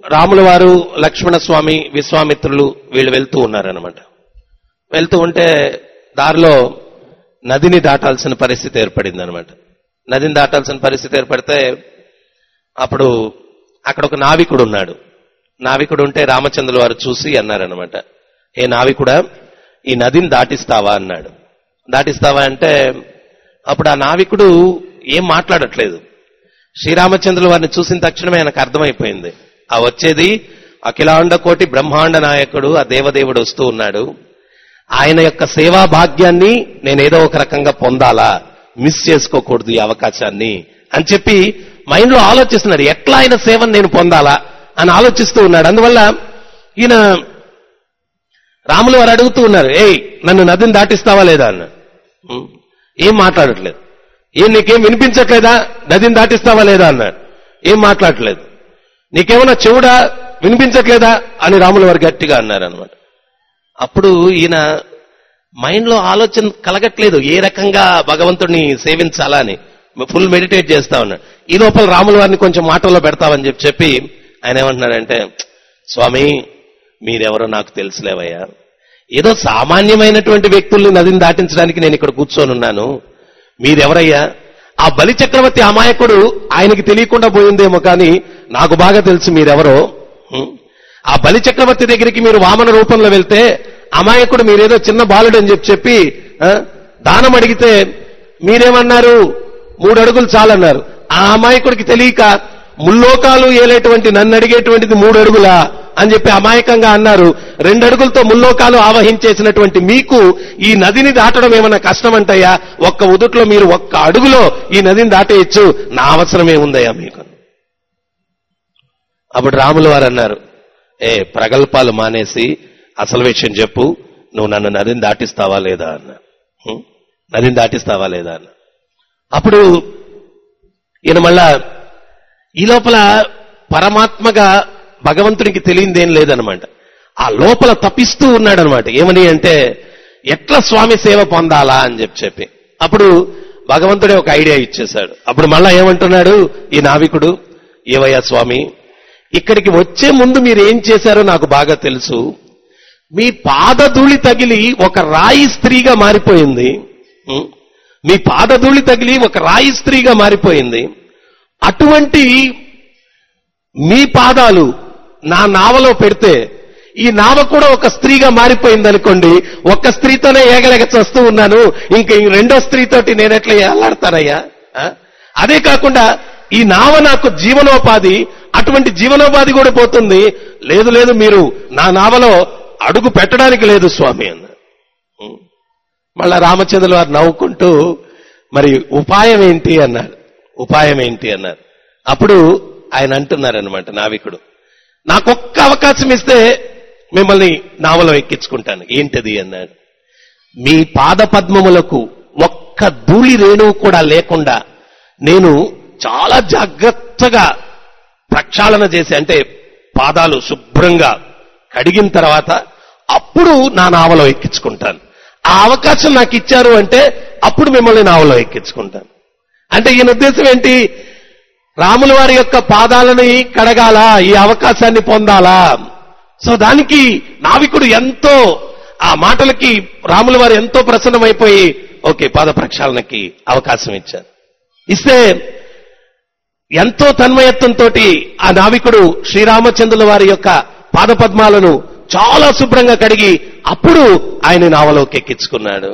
రాముల వారు లక్ష్మణ స్వామి విశ్వామిత్రులు వీళ్ళు వెళ్తూ ఉన్నారనమాట వెళ్తూ ఉంటే దారిలో నదిని దాటాల్సిన పరిస్థితి ఏర్పడింది అనమాట నదిని దాటాల్సిన పరిస్థితి ఏర్పడితే అప్పుడు అక్కడ ఒక నావికుడు ఉన్నాడు నావికుడు ఉంటే రామచంద్రుల వారు చూసి అన్నారనమాట ఏ నావికుడా ఈ నదిని దాటిస్తావా అన్నాడు దాటిస్తావా అంటే అప్పుడు ఆ నావికుడు ఏం మాట్లాడట్లేదు శ్రీరామచంద్రుల వారిని చూసిన తక్షణమే ఆయనకు అర్థమైపోయింది ఆ వచ్చేది అఖిలాండ కోటి బ్రహ్మాండ నాయకుడు ఆ దేవదేవుడు వస్తూ ఉన్నాడు ఆయన యొక్క సేవా భాగ్యాన్ని నేను ఏదో ఒక రకంగా పొందాలా మిస్ చేసుకోకూడదు ఈ అవకాశాన్ని అని చెప్పి మైండ్ లో ఆలోచిస్తున్నాడు ఎట్లా ఆయన సేవను నేను పొందాలా అని ఆలోచిస్తూ ఉన్నాడు అందువల్ల ఈయన రాములు వారు అడుగుతూ ఉన్నారు ఏయ్ నన్ను నదిని దాటిస్తావా లేదా అన్న ఉం. ఏం మాట్లాడట్లేదు ఏం నీకేం వినిపించట్లేదా నదిని దాటిస్తావా లేదా అన్నాడు ఏం మాట్లాడట్లేదు నీకేమన్నా చెవుడా వినిపించట్లేదా అని రాముల వారు గట్టిగా అన్నారు అనమాట అప్పుడు ఈయన మైండ్ లో ఆలోచన కలగట్లేదు ఏ రకంగా భగవంతుడిని సేవించాలా అని ఫుల్ మెడిటేట్ చేస్తా ఉన్నాడు ఈ లోపల రాముల వారిని కొంచెం మాటల్లో పెడతామని చెప్పి చెప్పి ఆయన ఏమంటున్నాడంటే స్వామి మీరెవరో నాకు తెలుసులేవయ్యా ఏదో సామాన్యమైనటువంటి వ్యక్తుల్ని నదిని దాటించడానికి నేను ఇక్కడ కూర్చొని ఉన్నాను మీరెవరయ్యా ఆ బలి చక్రవర్తి అమాయకుడు ఆయనకి తెలియకుండా పోయిందేమో కానీ నాకు బాగా తెలుసు మీరెవరో హ్మ్. ఆ బలి చక్రవర్తి దగ్గరికి మీరు వామన రూపంలో వెళ్తే అమాయకుడు మీరేదో చిన్న బాలుడు అని చెప్పి చెప్పి ఆ, దానం అడిగితే మీరేమన్నారు మూడు అడుగులు చాలన్నారు ఆ అమాయకుడికి తెలియక ముల్లోకాలు ఏలేటువంటి నన్ను అడిగేటువంటిది మూడు అడుగులా అని చెప్పి అమాయకంగా అన్నారు రెండు అడుగులతో ముల్లోకాలు ఆవహించేసినటువంటి మీకు ఈ నదిని దాటడం ఏమన్నా కష్టం అంటయ్యా ఒక్క ఉదుట్లో మీరు ఒక్క అడుగులో ఈ నదిని దాటేయచ్చు నా అవసరం ఏముందయ్యా మీకు అప్పుడు రాముల వారు అన్నారు ఏ ప్రగల్భాలు మానేసి అసలు విషయం చెప్పు నువ్వు నన్ను నదిని దాటిస్తావా లేదా అన్న హ్మ్? నదిని దాటిస్తావా లేదా అన్న అప్పుడు ఈయన మళ్ళా ఈ లోపల పరమాత్మగా భగవంతునికి తెలియందేం లేదనమాట ఆ లోపల తప్పిస్తూ ఉన్నాడనమాట ఏమని అంటే ఎట్లా స్వామి సేవ పొందాలా అని చెప్పి చెప్పి అప్పుడు భగవంతుడే ఒక ఐడియా ఇచ్చేశాడు అప్పుడు మళ్ళా ఏమంటున్నాడు ఈ నావికుడు ఏవయ్యా స్వామి ఇక్కడికి వచ్చే ముందు మీరు ఏం చేశారో నాకు బాగా తెలుసు మీ పాదధూళి తగిలి ఒక రాయి స్త్రీగా మారిపోయింది ఉం? మీ పాదధూళి తగిలి ఒక రాయి స్త్రీగా మారిపోయింది అటువంటి మీ పాదాలు నా నావలో పెడితే ఈ నావ కూడా ఒక స్త్రీగా మారిపోయింది అనుకోండి ఒక్క స్త్రీతోనే ఏగలేక చస్తూ ఉన్నాను ఇంకా ఈ రెండో స్త్రీతోటి నేను ఎట్లా ఏలాడతానయ్యా ఆ? అదే కాకుండా ఈ నావ నాకు జీవనోపాధి అటువంటి జీవనోపాధి కూడా పోతుంది లేదు లేదు మీరు నా నావలో అడుగు పెట్టడానికి లేదు స్వామి అన్న మళ్ళా రామచంద్రుల వారు నవ్వుకుంటూ మరి ఉపాయం ఏంటి అన్నారు ఉపాయం ఏంటి అన్నారు అప్పుడు ఆయన అంటున్నారనమాట నావికుడు నాకొక్క అవకాశం ఇస్తే మిమ్మల్ని నావలో ఎక్కించుకుంటాను ఏంటది అన్నాడు మీ పాద పద్మములకు ఒక్క ధూళి రేణువు కూడా లేకుండా నేను చాలా జాగ్రత్తగా ప్రక్షాళన చేసి అంటే పాదాలు శుభ్రంగా కడిగిన తర్వాత అప్పుడు నా నావలో ఎక్కించుకుంటాను ఆ అవకాశం నాకు ఇచ్చారు అంటే అప్పుడు మిమ్మల్ని నావలో ఎక్కించుకుంటాను అంటే ఈయన ఉద్దేశం ఏంటి రాముల వారి యొక్క పాదాలని కడగాల ఈ అవకాశాన్ని పొందాలా సో దానికి నావికుడు ఎంతో ఆ మాటలకి రాముల వారు ఎంతో ప్రసన్నమైపోయి ఓకే పాద ప్రక్షాళనకి అవకాశం ఇచ్చారు ఇస్తే ఎంతో తన్మయత్వంతో ఆ నావికుడు శ్రీరామచంద్రుల వారి యొక్క పాదపద్మాలను చాలా శుభ్రంగా కడిగి అప్పుడు ఆయన నావలోకి ఎక్కించుకున్నాడు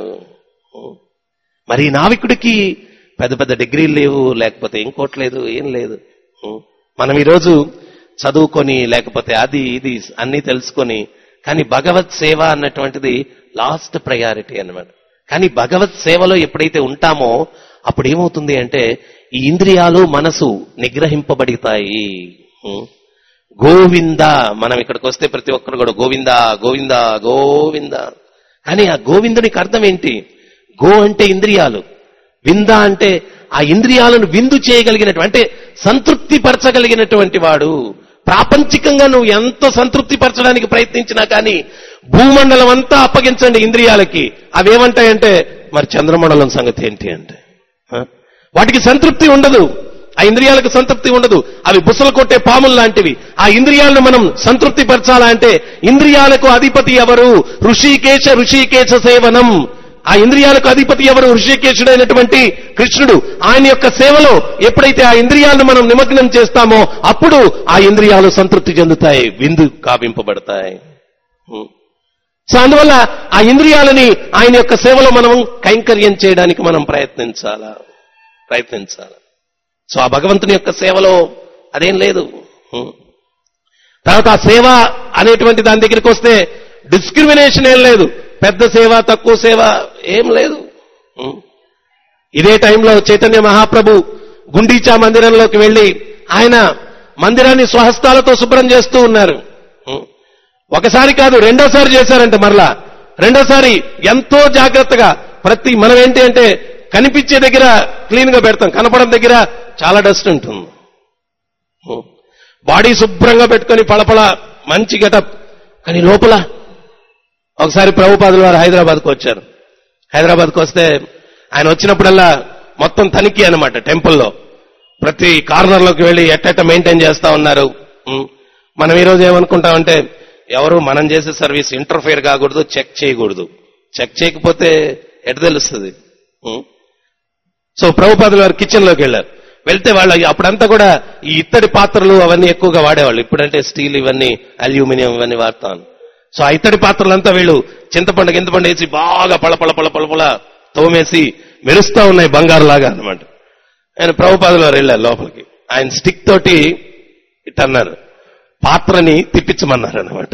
మరి ఈ నావికుడికి పెద్ద పెద్ద డిగ్రీలు లేవు లేకపోతే ఇంకోటి లేదు ఏం లేదు మనం ఈరోజు చదువుకొని లేకపోతే అది ఇది అన్ని తెలుసుకొని కానీ భగవత్ సేవ అన్నటువంటిది లాస్ట్ ప్రయారిటీ అన్నమాట కానీ భగవత్ సేవలో ఎప్పుడైతే ఉంటామో అప్పుడు ఏమవుతుంది అంటే ఈ ఇంద్రియాలు మనసు నిగ్రహింపబడతాయి ఉం. గోవింద మనం ఇక్కడికి వస్తే ప్రతి ఒక్కరు కూడా గోవింద గోవింద గోవింద కానీ ఆ గోవిందునికి అర్థం ఏంటి గో అంటే ఇంద్రియాలు వింద అంటే ఆ ఇంద్రియాలను విందు చేయగలిగినటువంటి అంటే సంతృప్తి పరచగలిగినటువంటి వాడు ప్రాపంచికంగా నువ్వు ఎంత సంతృప్తి పరచడానికి ప్రయత్నించినా కానీ భూమండలం అంతా అప్పగించండి ఇంద్రియాలకి అవేమంటాయంటే మరి చంద్రమండలం సంగతి ఏంటి అంటే ఆ? వాటికి సంతృప్తి ఉండదు ఆ ఇంద్రియాలకు సంతృప్తి ఉండదు అవి బుసలు కొట్టే పాములు లాంటివి ఆ ఇంద్రియాలను మనం సంతృప్తి పరచాలా అంటే ఇంద్రియాలకు అధిపతి ఎవరు ఋషికేశ ఋషికేశ సేవనం ఆ ఇంద్రియాలకు అధిపతి ఎవరు ఋషికేశుడైనటువంటి కృష్ణుడు ఆయన యొక్క సేవలో ఎప్పుడైతే ఆ ఇంద్రియాలను మనం నిమగ్నం చేస్తామో అప్పుడు ఆ ఇంద్రియాలు సంతృప్తి చెందుతాయి విందు కావింపబడతాయి ఉం. సో అందువల్ల ఆ ఇంద్రియాలని ఆయన యొక్క సేవలో మనం కైంకర్యం చేయడానికి మనం ప్రయత్నించాలా ప్రయత్నించాలి సో ఆ భగవంతుని యొక్క సేవలో అదేం లేదు ఉం. తర్వాత ఆ సేవ అనేటువంటి దాని దగ్గరికి వస్తే డిస్క్రిమినేషన్ ఏం లేదు పెద్ద సేవ తక్కువ సేవ ఏం లేదు ఉం. ఇదే టైంలో చైతన్య మహాప్రభు గుండీచా మందిరంలోకి వెళ్లి ఆయన మందిరాన్ని స్వహస్తాలతో శుభ్రం చేస్తూ ఉన్నారు ఉం. ఒకసారి కాదు రెండోసారి చేశారంట మరలా రెండోసారి ఎంతో జాగ్రత్తగా ప్రతి మనం ఏంటి అంటే కనిపించే దగ్గర క్లీన్ గా పెడతాం కనపడం దగ్గర చాలా డస్ట్ ఉంటుంది ఉం. బాడీ శుభ్రంగా పెట్టుకొని పళపళ మంచి గెటప్ కానీ లోపల ఒకసారి ప్రభుపాదుల వారు హైదరాబాద్కు వచ్చారు హైదరాబాద్కు వస్తే ఆయన వచ్చినప్పుడల్లా మొత్తం తనిఖీ అనమాట టెంపుల్లో ప్రతి కార్నర్లోకి వెళ్ళి ఎట్టెట్ట మెయింటైన్ చేస్తా ఉన్నారు ఉం. మనం ఈ రోజు ఏమనుకుంటామంటే ఎవరు మనం చేసే సర్వీస్ ఇంటర్ఫియర్ కాకూడదు చెక్ చేయకూడదు చెక్ చేయకపోతే ఎట తెలుస్తుంది ఉం. సో ప్రభుపాదుల వారు కిచెన్ లోకి వెళ్ళారు వెళ్తే వాళ్ళు అప్పుడంతా కూడా ఈ ఇత్తడి పాత్రలు అవన్నీ ఎక్కువగా వాడేవాళ్ళు ఇప్పుడంటే స్టీల్ ఇవన్నీ అల్యూమినియం ఇవన్నీ వాడతాను సో ఆ ఇత్తడి పాత్రలంతా వీళ్ళు చింతపండు గింతపండు వేసి బాగా పళపళ పళ పళపళ తోమేసి మెరుస్తా ఉన్నాయి బంగారు లాగా అనమాట ఆయన ప్రభుపాదుల వారు వెళ్ళారు లోపలికి ఆయన స్టిక్ తోటి ఇట్టన్నారు పాత్రని తిప్పించమన్నారు అనమాట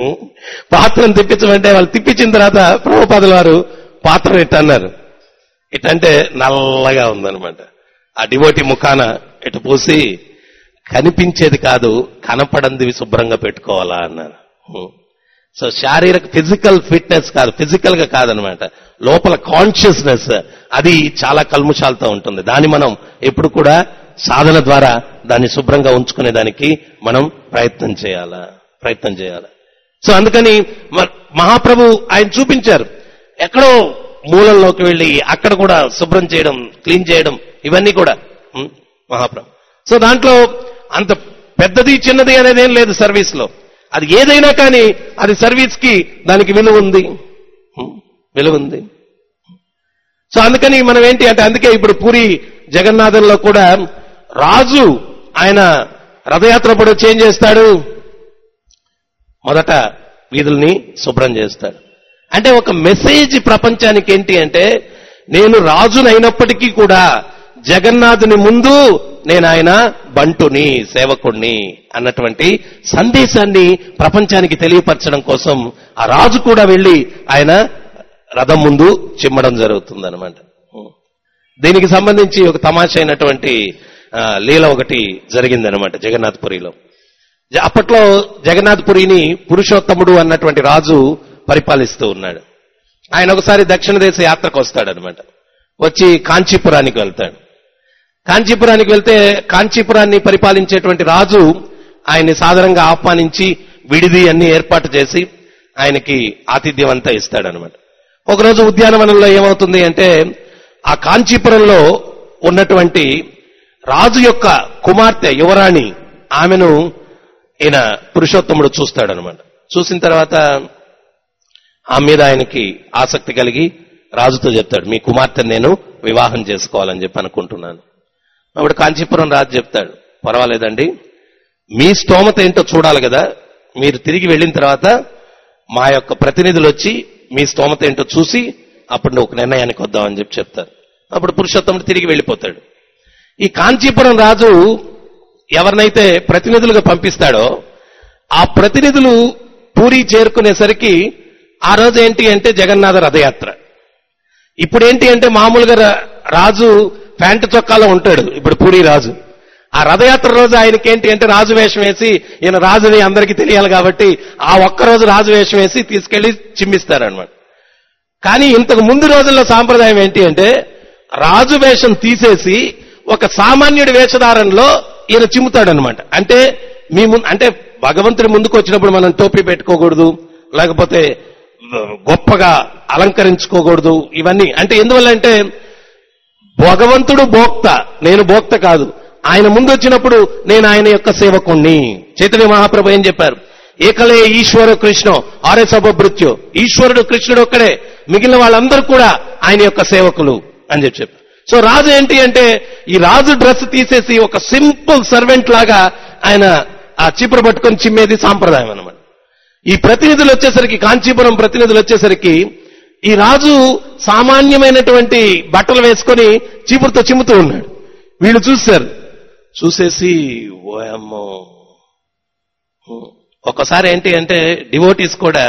పాత్రను తిప్పించమంటే వాళ్ళు తిప్పించిన తర్వాత ప్రభుపాదుల వారు పాత్రను ఇట్టన్నారు ఇటంటే నల్లగా ఉందన్నమాట ఆ డివోటి ముఖాన ఇటు పూసి కనిపించేది కాదు కనపడంది శుభ్రంగా పెట్టుకోవాలా అన్నారు హ్మ్. సో శారీరక ఫిజికల్ ఫిట్నెస్ కాదు ఫిజికల్ గా కాదనమాట లోపల కాన్షియస్నెస్ అది చాలా కల్ముషాలతో ఉంటుంది దాన్ని మనం ఎప్పుడు కూడా సాధన ద్వారా దాన్ని శుభ్రంగా ఉంచుకునే దానికి మనం ప్రయత్నం చేయాలా ప్రయత్నం చేయాలా సో అందుకని మ- మహాప్రభు ఆయన చూపించారు ఎక్కడో మూలంలోకి వెళ్ళి అక్కడ కూడా శుభ్రం చేయడం క్లీన్ చేయడం ఇవన్నీ కూడా ఉం, మహాప్రభు సో దాంట్లో అంత పెద్దది చిన్నది అనేది ఏం లేదు సర్వీస్ లో అది ఏదైనా కానీ అది సర్వీస్ కి దానికి విలువ ఉంది ఉం, విలువ ఉంది సో అందుకని మనం ఏంటి అంటే అందుకే ఇప్పుడు పూరి జగన్నాథంలో కూడా రాజు ఆయన రథయాత్ర కూడా చేంజ్ చేస్తాడు మొదట వీధుల్ని శుభ్రం చేస్తాడు అంటే ఒక మెసేజ్ ప్రపంచానికి ఏంటి అంటే నేను రాజునైనప్పటికీ కూడా జగన్నాథుని ముందు నేను ఆయన బంటుని సేవకుణ్ణి అన్నటువంటి సందేశాన్ని ప్రపంచానికి తెలియపరచడం కోసం ఆ రాజు కూడా వెళ్ళి ఆయన రథం ముందు చిమ్మడం జరుగుతుంది అనమాట దీనికి సంబంధించి ఒక తమాష అయినటువంటి ఆ, లీల ఒకటి జరిగిందనమాట జగన్నాథ్పురిలో జ- అప్పట్లో జగన్నాథ్పురిని పురుషోత్తముడు అన్నటువంటి రాజు పరిపాలిస్తూ ఉన్నాడు ఆయన ఒకసారి దక్షిణ దేశ యాత్రకు వస్తాడనమాట వచ్చి కాంచీపురానికి వెళ్తాడు కాంచీపురానికి వెళ్తే కాంచీపురాన్ని పరిపాలించేటువంటి రాజు ఆయన్ని సాధారణంగా ఆహ్వానించి విడిది అన్ని ఏర్పాటు చేసి ఆయనకి ఆతిథ్యం అంతా ఇస్తాడనమాట ఒకరోజు ఉద్యానవనంలో ఏమవుతుంది అంటే ఆ కాంచీపురంలో ఉన్నటువంటి రాజు యొక్క కుమార్తె యువరాణి ఆమెను ఈయన పురుషోత్తముడు చూస్తాడనమాట చూసిన తర్వాత ఆ మీద ఆయనకి ఆసక్తి కలిగి రాజుతో చెప్తాడు మీ కుమార్తెను నేను వివాహం చేసుకోవాలని చెప్పి అనుకుంటున్నాను అప్పుడు కాంచీపురం రాజు చెప్తాడు పర్వాలేదండి మీ స్తోమత ఏంటో చూడాలి కదా మీరు తిరిగి వెళ్ళిన తర్వాత మా యొక్క ప్రతినిధులు వచ్చి మీ స్తోమత ఏంటో చూసి అప్పుడు ఒక నిర్ణయానికి వద్దామని చెప్పి చెప్తారు అప్పుడు పురుషోత్తముడు తిరిగి వెళ్ళిపోతాడు ఈ కాంచీపురం రాజు ఎవరినైతే ప్రతినిధులుగా పంపిస్తాడో ఆ ప్రతినిధులు పూరి చేరుకునేసరికి ఆ రోజు ఏంటి అంటే జగన్నాథ రథయాత్ర ఇప్పుడు ఏంటి అంటే మామూలుగా రా- రాజు ప్యాంటు చొక్కాలో ఉంటాడు ఇప్పుడు పూరి రాజు ఆ రథయాత్ర రోజు ఆయనకి ఏంటి అంటే రాజు వేషం వేసి ఈయన రాజుని అందరికీ తెలియాలి కాబట్టి ఆ ఒక్క రోజు రాజు వేషం వేసి తీసుకెళ్లి చిమ్మిస్తారనమాట కానీ ఇంతకు ముందు రోజుల్లో సాంప్రదాయం ఏంటి అంటే రాజు వేషం తీసేసి ఒక సామాన్యుడి వేషధారణలో ఈయన చిమ్ముతాడనమాట అంటే మీ ముందు అంటే భగవంతుడి ముందుకు వచ్చినప్పుడు మనం టోపీ పెట్టుకోకూడదు లేకపోతే గొప్పగా అలంకరించుకోకూడదు ఇవన్నీ అంటే ఎందువల్ల అంటే భగవంతుడు భోక్త నేను భోక్త కాదు ఆయన ముందు వచ్చినప్పుడు నేను ఆయన యొక్క సేవకుణ్ణి చైతన్య మహాప్రభు ఏం చెప్పారు ఏకలే ఈశ్వర కృష్ణ ఆరే సభభృత్యో ఈశ్వరుడు కృష్ణుడు ఒక్కడే మిగిలిన వాళ్ళందరూ కూడా ఆయన యొక్క సేవకులు అని చెప్పి చెప్పారు సో రాజు ఏంటి అంటే ఈ రాజు డ్రెస్ తీసేసి ఒక సింపుల్ సర్వెంట్ లాగా ఆయన ఆ చీపురు పట్టుకొని చిమ్మేది సాంప్రదాయం అన్నమాట ఈ ప్రతినిధులు వచ్చేసరికి కాంచీపురం ప్రతినిధులు వచ్చేసరికి ఈ రాజు సామాన్యమైనటువంటి బట్టలు వేసుకొని చీపురుతో చిమ్ముతూ ఉన్నాడు వీళ్ళు చూశారు చూసేసి ఓయమ్మో ఒకసారి ఏంటి అంటే డివోటీస్ కూడా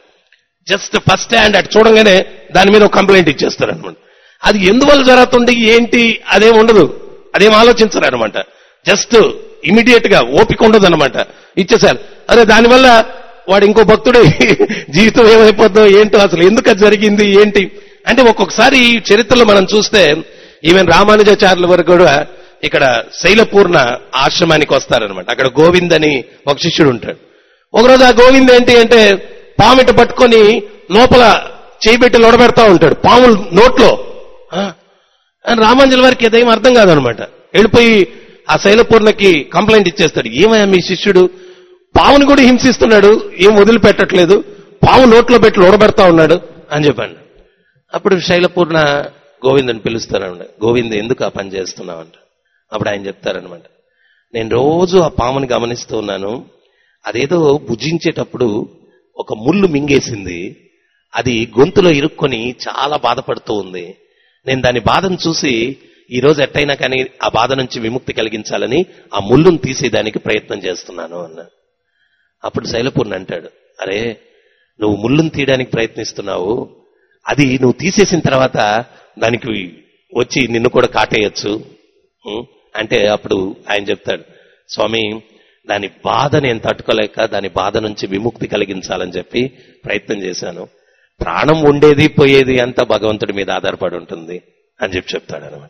జస్ట్ ఫస్ట్ హ్యాండ్ అటు చూడంగానే దాని మీద ఒక కంప్లైంట్ ఇచ్చేస్తారు అనమాట అది ఎందువల్ల జరుగుతుంది ఏంటి అదేం ఉండదు అదేం ఆలోచించరు అనమాట జస్ట్ ఇమీడియట్ గా ఓపిక ఉండదు అనమాట ఇచ్చేసారు అరే దానివల్ల వాడు ఇంకో భక్తుడు జీవితం ఏమైపోద్దో ఏంటో అసలు ఎందుకు అది జరిగింది ఏంటి అంటే ఒక్కొక్కసారి ఈ చరిత్రలో మనం చూస్తే ఈవెన్ రామానుజాచార్యుల వరకు కూడా ఇక్కడ శైలపూర్ణ ఆశ్రమానికి వస్తారనమాట అక్కడ గోవింద్ అని ఒక శిష్యుడు ఉంటాడు ఒకరోజు ఆ గోవింద్ ఏంటి అంటే పామిట పట్టుకొని లోపల చేయిబెట్టి లొడబెడతా ఉంటాడు పాములు నోట్లో ఆ, అని రామాంజలి వారికి అదేం అర్థం కాదనమాట వెళ్ళిపోయి ఆ శైలపూర్ణకి కంప్లైంట్ ఇచ్చేస్తాడు ఏమయ్యా మీ శిష్యుడు పాముని కూడా హింసిస్తున్నాడు ఏం వదిలిపెట్టట్లేదు పాము నోట్లో పెట్టి లోడబెడతా ఉన్నాడు అని చెప్పాను అప్పుడు శైలపూర్ణ గోవిందని పిలుస్తానండి గోవింద్ ఎందుకు ఆ పని చేస్తున్నావంట అప్పుడు ఆయన చెప్తారనమాట నేను రోజు ఆ పాముని గమనిస్తూ ఉన్నాను అదేదో భుజించేటప్పుడు ఒక ముళ్ళు మింగేసింది అది గొంతులో ఇరుక్కొని చాలా బాధపడుతూ ఉంది నేను దాని బాధను చూసి ఈ రోజు ఎట్టయినా కానీ ఆ బాధ నుంచి విముక్తి కలిగించాలని ఆ ముళ్ళును తీసేదానికి ప్రయత్నం చేస్తున్నాను అన్నాడు అప్పుడు శైలపూర్ణ అంటాడు అరే నువ్వు ముళ్ళును తీయడానికి ప్రయత్నిస్తున్నావు అది నువ్వు తీసేసిన తర్వాత దానికి వచ్చి నిన్ను కూడా కాటేయచ్చు ఉం? అంటే అప్పుడు ఆయన చెప్తాడు స్వామి దాని బాధ నేను తట్టుకోలేక దాని బాధ నుంచి విముక్తి కలిగించాలని చెప్పి ప్రయత్నం చేశాను ప్రాణం ఉండేది పోయేది అంతా భగవంతుడి మీద ఆధారపడి ఉంటుంది అని చెప్పి చెప్తాడు అనమాట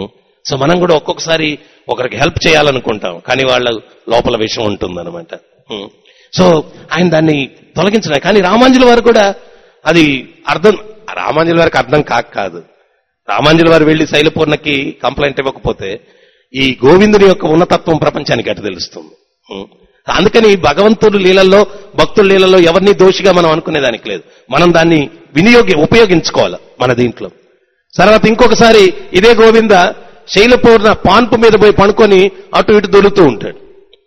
సో మనం కూడా ఒక్కొక్కసారి ఒకరికి హెల్ప్ చేయాలనుకుంటాం కానీ వాళ్ళ లోపల విషయం ఉంటుందన్నమాట ఉం. సో ఆయన దాన్ని తొలగించడం కానీ రామాంజుల వారు కూడా అది అర్థం రామాంజుల వారికి అర్థం కాక కాదు రామాంజుల వారు వెళ్లి శైలపూర్ణకి కంప్లైంట్ ఇవ్వకపోతే ఈ గోవిందుని యొక్క ఉన్నతత్వం ప్రపంచానికి అటు తెలుస్తుంది ఉం. అందుకని భగవంతుడు లీలల్లో భక్తుల లీలలో ఎవరిని దోషిగా మనం అనుకునేదానికి లేదు మనం దాన్ని వినియోగి ఉపయోగించుకోవాలి మన దీంట్లో తర్వాత ఇంకొకసారి ఇదే గోవింద శైలపూర్ణ పాన్పు మీద పోయి పనుకొని అటు ఇటు దొరుకుతూ ఉంటాడు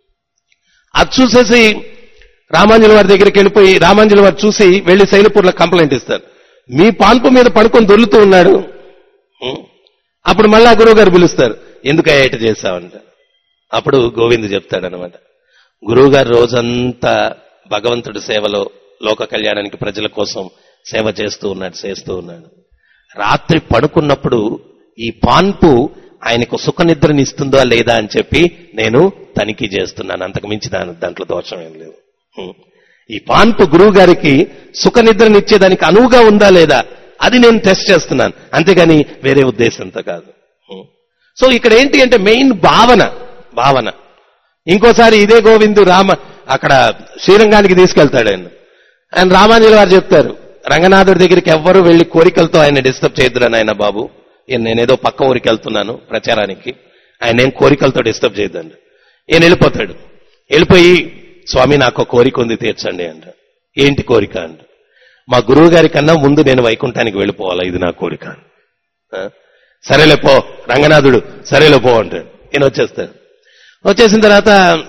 అది చూసేసి రామాంజుల వారి దగ్గరికి వెళ్ళిపోయి రామాంజుల వారు చూసి వెళ్లి శైలపూర్లో కంప్లైంట్ ఇస్తారు మీ పాన్పు మీద పడుకొని దొర్లుతూ ఉన్నాడు ఉం. అప్పుడు మళ్ళా గురువు గారు పిలుస్తారు ఎందుకయ్యా ఇట చేశావంట అప్పుడు గోవింద్ చెప్తాడనమాట గురువు గారు రోజంతా భగవంతుడి సేవలో లోక కళ్యాణానికి ప్రజల కోసం సేవ చేస్తూ ఉన్నాడు చేస్తూ ఉన్నాడు రాత్రి పడుకున్నప్పుడు ఈ పాన్పు ఆయనకు సుఖ నిద్రని ఇస్తుందా లేదా అని చెప్పి నేను తనిఖీ చేస్తున్నాను అంతకు మించి దాని దాంట్లో దోషం ఏం లేదు హ్మ్. ఈ పాన్పు గురువు గారికి సుఖ నిద్రనిచ్చేదానికి అనువుగా ఉందా లేదా అది నేను టెస్ట్ చేస్తున్నాను అంతేగాని వేరే ఉద్దేశంతో కాదు హ్మ్. సో ఇక్కడ ఏంటి అంటే మెయిన్ భావన భావన ఇంకోసారి ఇదే గోవిందు రామ అక్కడ శ్రీరంగానికి తీసుకెళ్తాడు ఆయన ఆయన రామాంజలి వారు చెప్తారు రంగనాథుడి దగ్గరికి ఎవ్వరూ వెళ్లి కోరికలతో ఆయన డిస్టర్బ్ చేయొద్దురని ఆయన బాబు ఈయన నేనేదో పక్క ఊరికి వెళ్తున్నాను ప్రచారానికి ఆయన ఏం కోరికలతో డిస్టర్బ్ చేయొద్దండి ఈయన వెళ్ళిపోతాడు వెళ్ళిపోయి స్వామి నాకు ఒక కోరిక ఉంది తీర్చండి అంట ఏంటి కోరిక అంట మా గురువు గారి కన్నా ముందు నేను వైకుంఠానికి వెళ్ళిపోవాలా ఇది నా కోరిక ఆ? సరేలే పో రంగనాథుడు సరేలే పో అంటాడు ఈయన వచ్చేస్తాడు వచ్చేసిన తర్వాత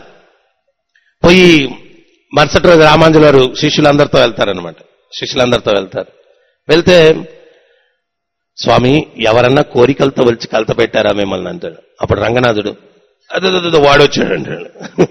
పోయి మరుసటి రోజు రామాంజుల వారు శిష్యులందరితో వెళ్తారనమాట శిష్యులందరితో వెళ్తారు వెళ్తే స్వామి ఎవరన్నా కోరికలతో వచ్చి కలత పెట్టారా మిమ్మల్ని అంటాడు అప్పుడు రంగనాథుడు అదే వాడు వచ్చాడు అంటాడు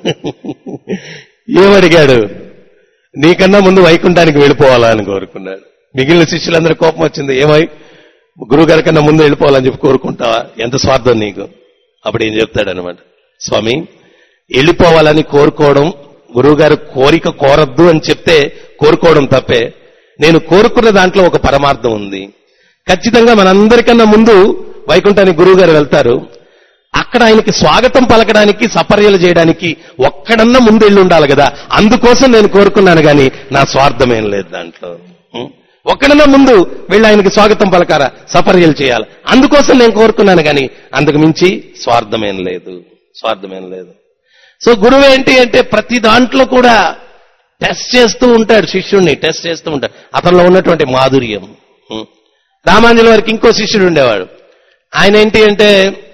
ఏమడిగాడు నీకన్నా ముందు వైకుంఠానికి వెళ్ళిపోవాలా అని కోరుకున్నాడు మిగిలిన శిష్యులందరూ కోపం వచ్చింది ఏమై గురువుగారి కన్నా ముందు వెళ్ళిపోవాలని చెప్పి కోరుకుంటావా ఎంత స్వార్థం నీకు అప్పుడు ఏం చెప్తాడనమాట స్వామి వెళ్ళిపోవాలని కోరుకోవడం గురువుగారు కోరిక కోరద్దు అని చెప్తే కోరుకోవడం తప్పే నేను కోరుకున్న దాంట్లో ఒక పరమార్థం ఉంది ఖచ్చితంగా మనందరికన్నా ముందు వైకుంఠానికి గురువు గారు వెళ్తారు అక్కడ ఆయనకి స్వాగతం పలకడానికి సపర్యలు చేయడానికి ఒక్కడన్నా ముందు వెళ్ళి ఉండాలి కదా అందుకోసం నేను కోరుకున్నాను కానీ నా స్వార్థమేం లేదు దాంట్లో ఉం? ఒక్కడన్నా ముందు వెళ్ళి ఆయనకి స్వాగతం పలకారా సపర్యలు చేయాలి అందుకోసం నేను కోరుకున్నాను కానీ అందుకు మించి స్వార్థమేం లేదు స్వార్థమేం లేదు సో గురువు ఏంటి అంటే ప్రతి దాంట్లో కూడా టెస్ట్ చేస్తూ ఉంటాడు శిష్యుణ్ణి టెస్ట్ చేస్తూ ఉంటాడు అతనిలో ఉన్నటువంటి మాధుర్యం ఉం. రామాంజలి వారికి ఇంకో శిష్యుడు ఉండేవాడు ఆయన ఏంటి అంటే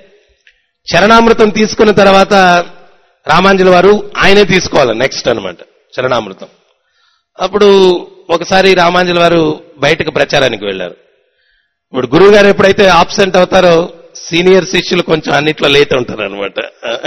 చరణామృతం తీసుకున్న తర్వాత రామాంజలి వారు ఆయనే తీసుకోవాలి నెక్స్ట్ అన్నమాట చరణామృతం అప్పుడు ఒకసారి రామాంజలి వారు బయటకు ప్రచారానికి వెళ్ళారు ఇప్పుడు గురువు గారు ఎప్పుడైతే ఆబ్సెంట్ అవుతారో సీనియర్ శిష్యులు కొంచెం అన్నిట్లో లేట్ ఉంటారు అనమాట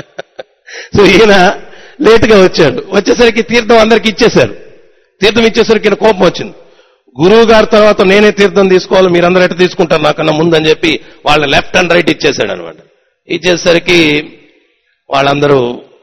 సో ఈయన లేట్ గా వచ్చాడు వచ్చేసరికి తీర్థం అందరికి ఇచ్చేశారు తీర్థం ఇచ్చేసరికి ఈయన కోపం వచ్చింది గురువు గారి తర్వాత నేనే తీర్థం తీసుకోవాలి మీరందరూ ఎట్లా తీసుకుంటారు నాకన్నా ముందని చెప్పి వాళ్ళ లెఫ్ట్ అండ్ రైట్ ఇచ్చేశాడు అనమాట ఇచ్చేసరికి వాళ్ళందరూ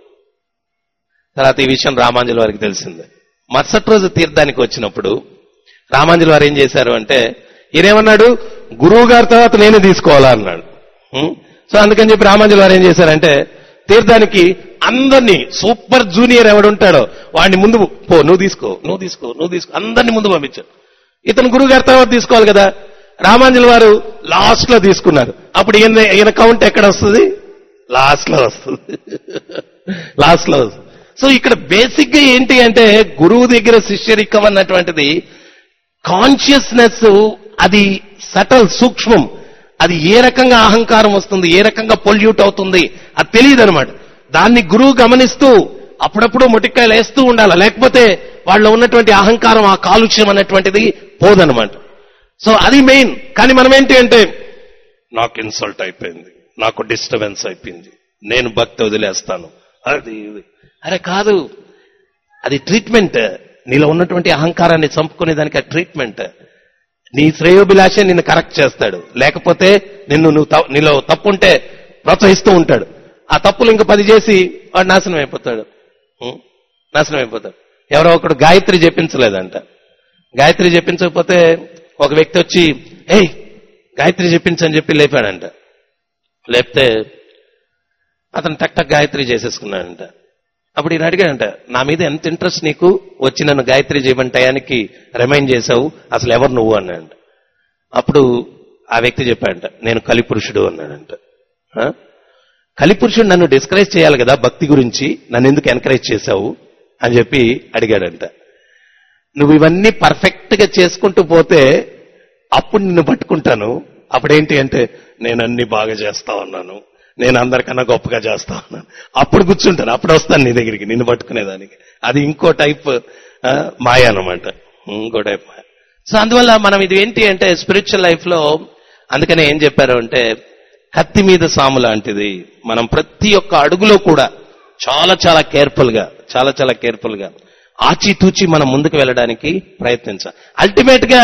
తర్వాత ఈ విషయం రామాంజలి వారికి తెలిసింది మరుసటి రోజు తీర్థానికి వచ్చినప్పుడు రామాంజలి వారు ఏం చేశారు అంటే ఈయనేమన్నాడు గురువు గారి తర్వాత నేనే తీసుకోవాలా అన్నాడు ఉం? సో అందుకని చెప్పి రామాంజలి వారు ఏం చేశారంటే తీర్థానికి అందరినీ సూపర్ జూనియర్ ఎవడుంటాడో వాడిని ముందు పో నువ్వు తీసుకో నువ్వు తీసుకో నువ్వు తీసుకో అందరినీ ముందు పంపించాడు ఇతను గురువు గారి తర్వాత తీసుకోవాలి కదా రామాంజలి వారు లాస్ట్ లో తీసుకున్నారు అప్పుడు ఈయన ఈయన కౌంట్ ఎక్కడ వస్తుంది లాస్ట్ లో వస్తుంది లాస్ట్ లో వస్తుంది సో ఇక్కడ బేసిక్ గా ఏంటి అంటే గురువు దగ్గర శిష్యరికం అన్నటువంటిది కాన్షియస్నెస్ అది సటల్ సూక్ష్మం అది ఏ రకంగా అహంకారం వస్తుంది ఏ రకంగా పొల్యూట్ అవుతుంది అది తెలియదు అనమాట దాన్ని గురువు గమనిస్తూ అప్పుడప్పుడు మొటిక్కాయలు వేస్తూ ఉండాలి లేకపోతే వాళ్ళు ఉన్నటువంటి అహంకారం ఆ కాలుష్యం అనేటువంటిది పోదనమాట సో అది మెయిన్ కానీ మనం ఏంటి అంటే నాకు ఇన్సల్ట్ అయిపోయింది నాకు డిస్టర్బెన్స్ అయిపోయింది నేను భక్తి వదిలేస్తాను అది ఇది. అరే కాదు అది ట్రీట్మెంట్ నీలో ఉన్నటువంటి అహంకారాన్ని చంపుకునే దానికి ఆ ట్రీట్మెంట్ నీ శ్రేయోభిలాషే నిన్ను కరెక్ట్ చేస్తాడు లేకపోతే నిన్ను నువ్వు త- నీలో తప్పు ఉంటే ప్రోత్సహిస్తూ ఉంటాడు ఆ తప్పులు ఇంక పది చేసి వాడు నాశనం అయిపోతాడు ఉం? నాశనం అయిపోతాడు ఎవరో ఒకడు గాయత్రి చెప్పించలేదంట గాయత్రి చెప్పించకపోతే ఒక వ్యక్తి వచ్చి ఏయ్ గాయత్రి చెప్పించని చెప్పి లేపాడంట లేపితే అతను టక్ టక్ గాయత్రి చేసేసుకున్నాడంట అప్పుడు ఈయన అడిగాడంట నా మీద ఎంత ఇంట్రెస్ట్ నీకు వచ్చి నన్ను గాయత్రి చేయమని టయానికి రిమైండ్ చేశావు అసలు ఎవరు నువ్వు అన్నాడంట అప్పుడు ఆ వ్యక్తి చెప్పాడంట నేను కలిపురుషుడు అన్నాడంట ఆ? కలిపురుషుడు నన్ను డిస్కరేజ్ చేయాలి కదా భక్తి గురించి నన్ను ఎందుకు ఎంకరేజ్ చేశావు అని చెప్పి అడిగాడంట నువ్వు ఇవన్నీ పర్ఫెక్ట్ గా చేసుకుంటూ పోతే అప్పుడు నిన్ను పట్టుకుంటాను అప్పుడేంటి అంటే నేను అన్ని బాగా చేస్తా ఉన్నాను నేను అందరికన్నా గొప్పగా చేస్తా ఉన్నాను అప్పుడు కూర్చుంటాను అప్పుడు వస్తాను నీ దగ్గరికి నిన్ను పట్టుకునేదానికి అది ఇంకో టైప్ ఆ, మాయ అనమాట ఇంకో టైప్ మాయ సో అందువల్ల మనం ఇది ఏంటి అంటే స్పిరిచువల్ లైఫ్ లో అందుకనే ఏం చెప్పారు అంటే కత్తి మీద సాము లాంటిది మనం ప్రతి ఒక్క అడుగులో కూడా చాలా చాలా కేర్ఫుల్ గా చాలా చాలా కేర్ఫుల్ గా ఆచితూచి మనం ముందుకు వెళ్ళడానికి ప్రయత్నించాలి అల్టిమేట్ గా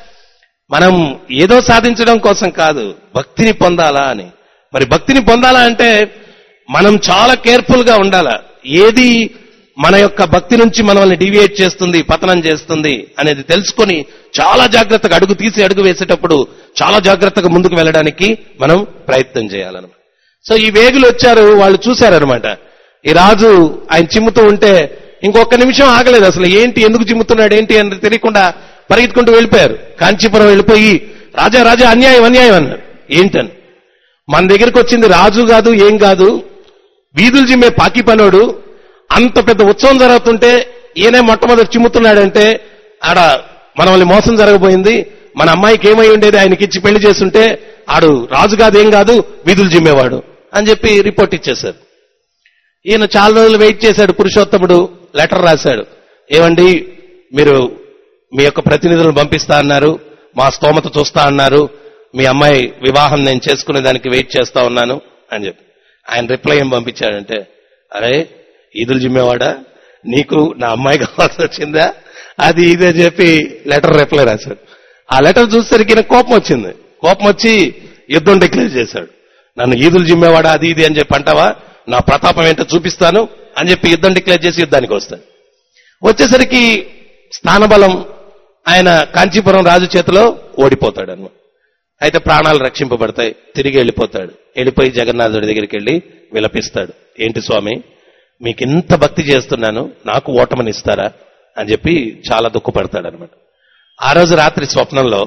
మనం ఏదో సాధించడం కోసం కాదు భక్తిని పొందాలా అని మరి భక్తిని పొందాలా అంటే మనం చాలా కేర్ఫుల్ గా ఉండాలా ఏది మన యొక్క భక్తి నుంచి మనల్ని డివియేట్ చేస్తుంది పతనం చేస్తుంది అనేది తెలుసుకొని చాలా జాగ్రత్తగా అడుగు తీసి అడుగు వేసేటప్పుడు చాలా జాగ్రత్తగా ముందుకు వెళ్ళడానికి మనం ప్రయత్నం చేయాలన్నమాట సో ఈ వేగులు వచ్చారు వాళ్ళు చూశారనమాట ఈ రాజు ఆయన చిమ్ముతూ ఉంటే ఇంకొక నిమిషం ఆగలేదు అసలు ఏంటి ఎందుకు చిమ్ముతున్నాడు ఏంటి అని తెలియకుండా పరిగెత్తుకుంటూ వెళ్ళిపోయారు కాంచీపురం వెళ్ళిపోయి రాజా రాజా అన్యాయం అన్యాయం అన్నారు ఏంటని మన దగ్గరికి వచ్చింది రాజు కాదు ఏం కాదు వీధులు జిమ్మే పాకి పనోడు అంత పెద్ద ఉత్సవం జరుగుతుంటే ఈయనే మొట్టమొదటి చిమ్ముతున్నాడంటే ఆడ మనల్ని మోసం జరగబోయింది మన అమ్మాయికి ఏమై ఉండేది ఆయనకి ఇచ్చి పెళ్లి చేస్తుంటే ఆడు రాజు కాదు ఏం కాదు వీధులు జిమ్మేవాడు అని చెప్పి రిపోర్ట్ ఇచ్చేశారు ఈయన చాలా రోజులు వెయిట్ చేశాడు పురుషోత్తముడు లెటర్ రాశాడు ఏమండి మీరు మీ యొక్క ప్రతినిధులను పంపిస్తా అన్నారు మా స్తోమత చూస్తా అన్నారు మీ అమ్మాయి వివాహం నేను చేసుకునే దానికి వెయిట్ చేస్తా ఉన్నాను అని చెప్పి ఆయన రిప్లై ఏం పంపించాడంటే అరే ఈదులు జిమ్మేవాడా నీకు నా అమ్మాయి కావాల్సి వచ్చిందా అది ఇదే చెప్పి లెటర్ రిప్లై రాశాడు ఆ లెటర్ చూసేసరికి ఈయన కోపం వచ్చింది కోపం వచ్చి యుద్ధం డిక్లేర్ చేశాడు నన్ను ఈదులు జిమ్మేవాడా అది ఇది అని చెప్పి అంటావా నా ప్రతాపం ఏంటో చూపిస్తాను అని చెప్పి యుద్ధం డిక్లేర్ చేసి యుద్ధానికి వస్తాడు వచ్చేసరికి స్థానబలం ఆయన కాంచీపురం రాజు చేతిలో ఓడిపోతాడు అన్నమాట అయితే ప్రాణాలు రక్షింపబడతాయి తిరిగి వెళ్ళిపోతాడు వెళ్ళిపోయి జగన్నాథుడి దగ్గరికి వెళ్ళి విలపిస్తాడు ఏంటి స్వామి మీకు ఇంత భక్తి చేస్తున్నాను నాకు ఓటమని ఇస్తారా అని చెప్పి చాలా దుఃఖపడతాడు అనమాట ఆ రోజు రాత్రి స్వప్నంలో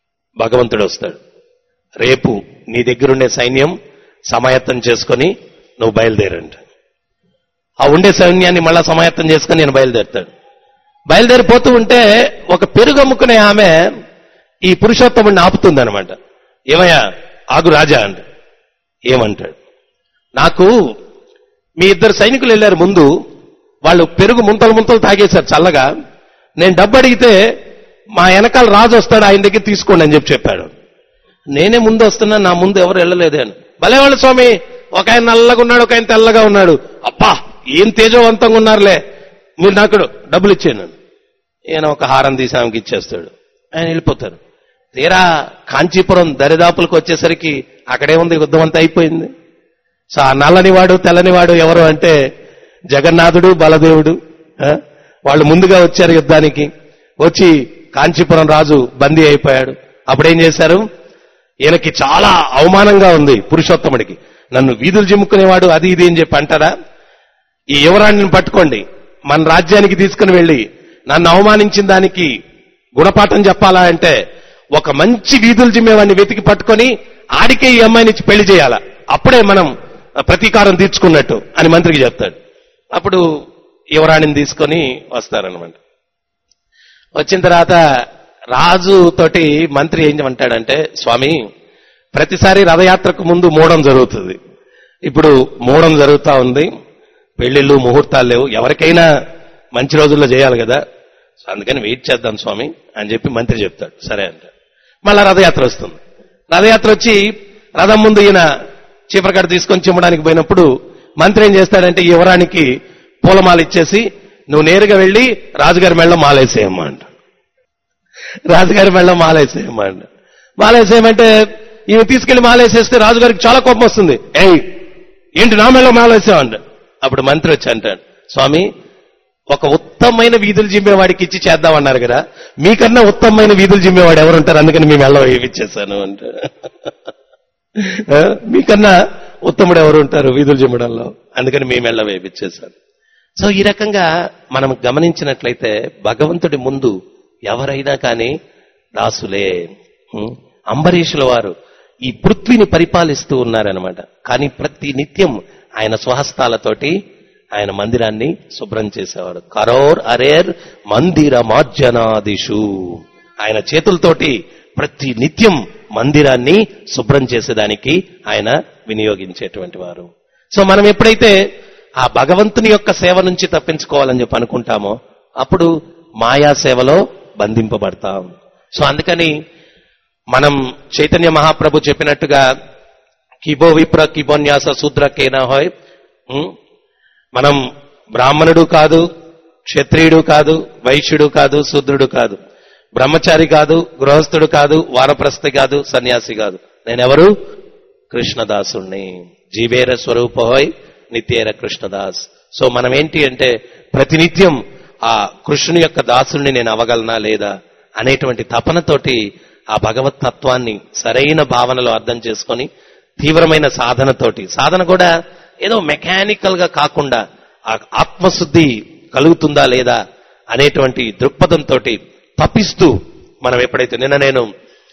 భగవంతుడు వస్తాడు రేపు నీ దగ్గరుండే సైన్యం సమాయత్తం చేసుకొని నువ్వు బయలుదేరంట ఆ ఉండే సైన్యాన్ని మళ్ళా సమాయత్తం చేసుకుని నేను బయలుదేరుతాడు బయలుదేరిపోతూ ఉంటే ఒక పెరుగు అమ్ముకునే ఆమె ఈ పురుషోత్తముడిని ఆపుతుంది అనమాట ఏమయ్యా ఆగు రాజా అంట ఏమంటాడు నాకు మీ ఇద్దరు సైనికులు వెళ్ళారు ముందు వాళ్ళు పెరుగు ముంతలు ముంతలు తాగేశారు చల్లగా నేను డబ్బు అడిగితే మా వెనకాల రాజు వస్తాడు ఆయన దగ్గర తీసుకోండి అని చెప్పి చెప్పాడు నేనే ముందు వస్తున్నా నా ముందు ఎవరు వెళ్ళలేదే అని భలేవాళ్ళు స్వామి ఒక ఆయన నల్లగా ఉన్నాడు ఒక ఆయన తెల్లగా ఉన్నాడు అబ్బా ఏం తేజవంతంగా ఉన్నారులే మీరు నాకు డబ్బులు ఇచ్చాను ఈయన ఒక హారం తీసి ఆమెకి ఇచ్చేస్తాడు ఆయన వెళ్ళిపోతారు తీరా కాంచీపురం దరిదాపులకు వచ్చేసరికి అక్కడే ఉంది యుద్ధం అంతా అయిపోయింది సో ఆ నల్లనివాడు తెల్లనివాడు ఎవరు అంటే జగన్నాథుడు బలదేవుడు ఆ? వాళ్ళు ముందుగా వచ్చారు యుద్ధానికి వచ్చి కాంచీపురం రాజు బందీ అయిపోయాడు అప్పుడేం చేశారు ఈయనకి చాలా అవమానంగా ఉంది పురుషోత్తముడికి నన్ను వీధులు చిమ్ముకునేవాడు అది ఇది అని చెప్పి అంటారా ఈ యువరాణిని పట్టుకోండి మన రాజ్యానికి తీసుకుని వెళ్ళి నన్ను అవమానించిన దానికి గుణపాఠం చెప్పాలా అంటే ఒక మంచి వీధులు జిమ్మేవాడిని వెతికి పట్టుకొని ఆడికే ఈ అమ్మాయిని ఇచ్చి పెళ్లి చేయాలా అప్పుడే మనం ప్రతీకారం తీర్చుకున్నట్టు అని మంత్రికి చెప్తాడు అప్పుడు యువరాణిని తీసుకొని వస్తారనమాట వచ్చిన తర్వాత రాజు తోటి మంత్రి ఏం అంటాడంటే స్వామి ప్రతిసారి రథయాత్రకు ముందు మూడం జరుగుతుంది ఇప్పుడు మూడం జరుగుతా ఉంది పెళ్లిళ్ళు ముహూర్తాలు లేవు ఎవరికైనా మంచి రోజుల్లో చేయాలి కదా సో అందుకని వెయిట్ చేద్దాం స్వామి అని చెప్పి మంత్రి చెప్తాడు సరే అంటాడు మళ్ళా రథయాత్ర వస్తుంది రథయాత్ర వచ్చి రథం ముందు ఈయన చీపరకడ తీసుకొని చిమ్మడానికి పోయినప్పుడు మంత్రి ఏం చేస్తాడంటే ఈ యువరానికి పూలమాల ఇచ్చేసి నువ్వు నేరుగా వెళ్ళి రాజుగారి మెళ్ళ మాలేసేయమ్మా అంట రాజుగారి మెళ్ళ మాలేసేయమ్మా అంట మాలేసేయమంటే ఈమె తీసుకెళ్లి మాలేసేస్తే రాజుగారికి చాలా కోపం వస్తుంది ఏయ్ ఏంటి నా మెళ్ళ మాలేసామంట అప్పుడు మంత్రి వచ్చి అంటాడు స్వామి ఒక ఉత్తమమైన వీధులు జిమ్మేవాడికి ఇచ్చి చేద్దామన్నారు కదా మీకన్నా ఉత్తమమైన వీధులు జిమ్మేవాడు ఎవరుంటారు అందుకని మీ మెళ్ళ వేయించేశాను అంటే ఆ, మీకన్నా ఉత్తముడు ఎవరు ఉంటారు వీధులు జిమ్మడంలో అందుకని మీ మెళ్ళ వేయించేశాను సో ఈ రకంగా మనం గమనించినట్లయితే భగవంతుడి ముందు ఎవరైనా కానీ దాసులే హ్మ్. అంబరీషుల వారు ఈ పృథ్వీని పరిపాలిస్తూ ఉన్నారనమాట కానీ ప్రతి నిత్యం ఆయన స్వహస్తాలతోటి ఆయన మందిరాన్ని శుభ్రం చేసేవారు కరోర్ అరేర్ మందిర మాజ్జనాదిషు ఆయన చేతులతోటి ప్రతి నిత్యం మందిరాన్ని శుభ్రం చేసేదానికి ఆయన వినియోగించేటువంటి వారు సో మనం ఎప్పుడైతే ఆ భగవంతుని యొక్క సేవ నుంచి తప్పించుకోవాలని చెప్పి అనుకుంటామో అప్పుడు మాయా సేవలో బంధింపబడతాం సో అందుకని మనం చైతన్య మహాప్రభు చెప్పినట్టుగా కిబో విప్ర కిబోన్యాస శూద్ర కేనా హోయ్ ఉం? మనం బ్రాహ్మణుడు కాదు క్షత్రియుడు కాదు వైశ్యుడు కాదు శూద్రుడు కాదు బ్రహ్మచారి కాదు గృహస్థుడు కాదు వానప్రస్థి కాదు సన్యాసి కాదు నేనెవరు కృష్ణదాసుణ్ణి జీవేర స్వరూపహోయ్ నిత్యేర కృష్ణదాస్ సో మనం ఏంటి అంటే ప్రతినిత్యం ఆ కృష్ణుని యొక్క దాసుల్ని నేను అవగలనా లేదా అనేటువంటి తపనతోటి ఆ భగవత్ తత్వాన్ని సరైన భావనలో అర్థం చేసుకొని తీవ్రమైన సాధనతోటి సాధన కూడా ఏదో మెకానికల్ గా కాకుండా ఆ ఆత్మశుద్ధి కలుగుతుందా లేదా అనేటువంటి దృక్పథంతో తప్పిస్తూ మనం ఎప్పుడైతే నిన్న నేను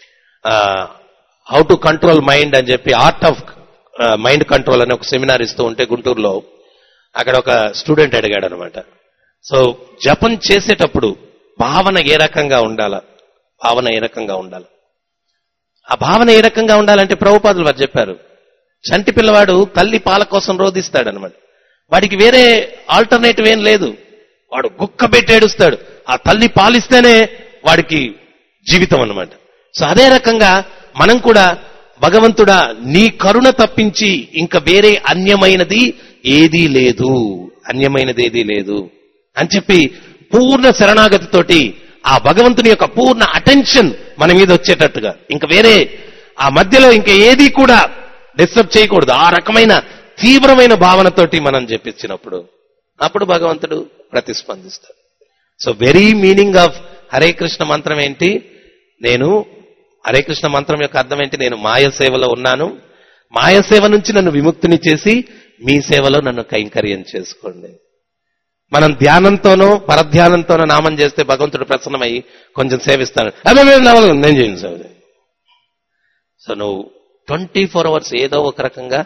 హౌ టు కంట్రోల్ మైండ్ అని చెప్పి ఆర్ట్ ఆఫ్ మైండ్ కంట్రోల్ అని ఒక సెమినార్ ఇస్తూ ఉంటే గుంటూరులో అక్కడ ఒక స్టూడెంట్ అడిగాడు అనమాట సో జపం చేసేటప్పుడు భావన ఏ రకంగా ఉండాలా భావన ఏ రకంగా ఉండాలి ఆ భావన ఏ రకంగా ఉండాలంటే ప్రభుపాదులు వారు చెప్పారు చంటి పిల్లవాడు తల్లి పాల కోసం రోధిస్తాడు అనమాట వాడికి వేరే ఆల్టర్నేటివ్ ఏం లేదు వాడు గుక్క పెట్టి ఏడుస్తాడు ఆ తల్లి పాలిస్తేనే వాడికి జీవితం అన్నమాట సో అదే రకంగా మనం కూడా భగవంతుడా నీ కరుణ తప్పించి ఇంకా వేరే అన్యమైనది ఏదీ లేదు అన్యమైనది ఏదీ లేదు అని చెప్పి పూర్ణ శరణాగతితోటి ఆ భగవంతుని యొక్క పూర్ణ అటెన్షన్ మన మీద వచ్చేటట్టుగా ఇంకా వేరే ఆ మధ్యలో ఇంకా ఏది కూడా డిస్టర్బ్ చేయకూడదు ఆ రకమైన తీవ్రమైన భావనతోటి మనం చెప్పించినప్పుడు అప్పుడు భగవంతుడు ప్రతిస్పందిస్తాడు so very meaning of Hare Krishna మంత్రం ఏంటి నేను హరే కృష్ణ మంత్రం యొక్క అర్థం ఏంటి నేను మాయ సేవలో ఉన్నాను మాయ సేవ నుంచి నన్ను విముక్తిని చేసి మీ సేవలో నన్ను కైంకర్యం చేసుకోండి మనం ధ్యానంతోనో పరధ్యానంతోనో నామం చేస్తే భగవంతుడు ప్రసన్నమై కొంచెం సేవిస్తాడు అదే నేను నవలను నేను చేయను సేవ సో నువ్వు ట్వంటీ ఫోర్ అవర్స్ ఏదో ఒక రకంగా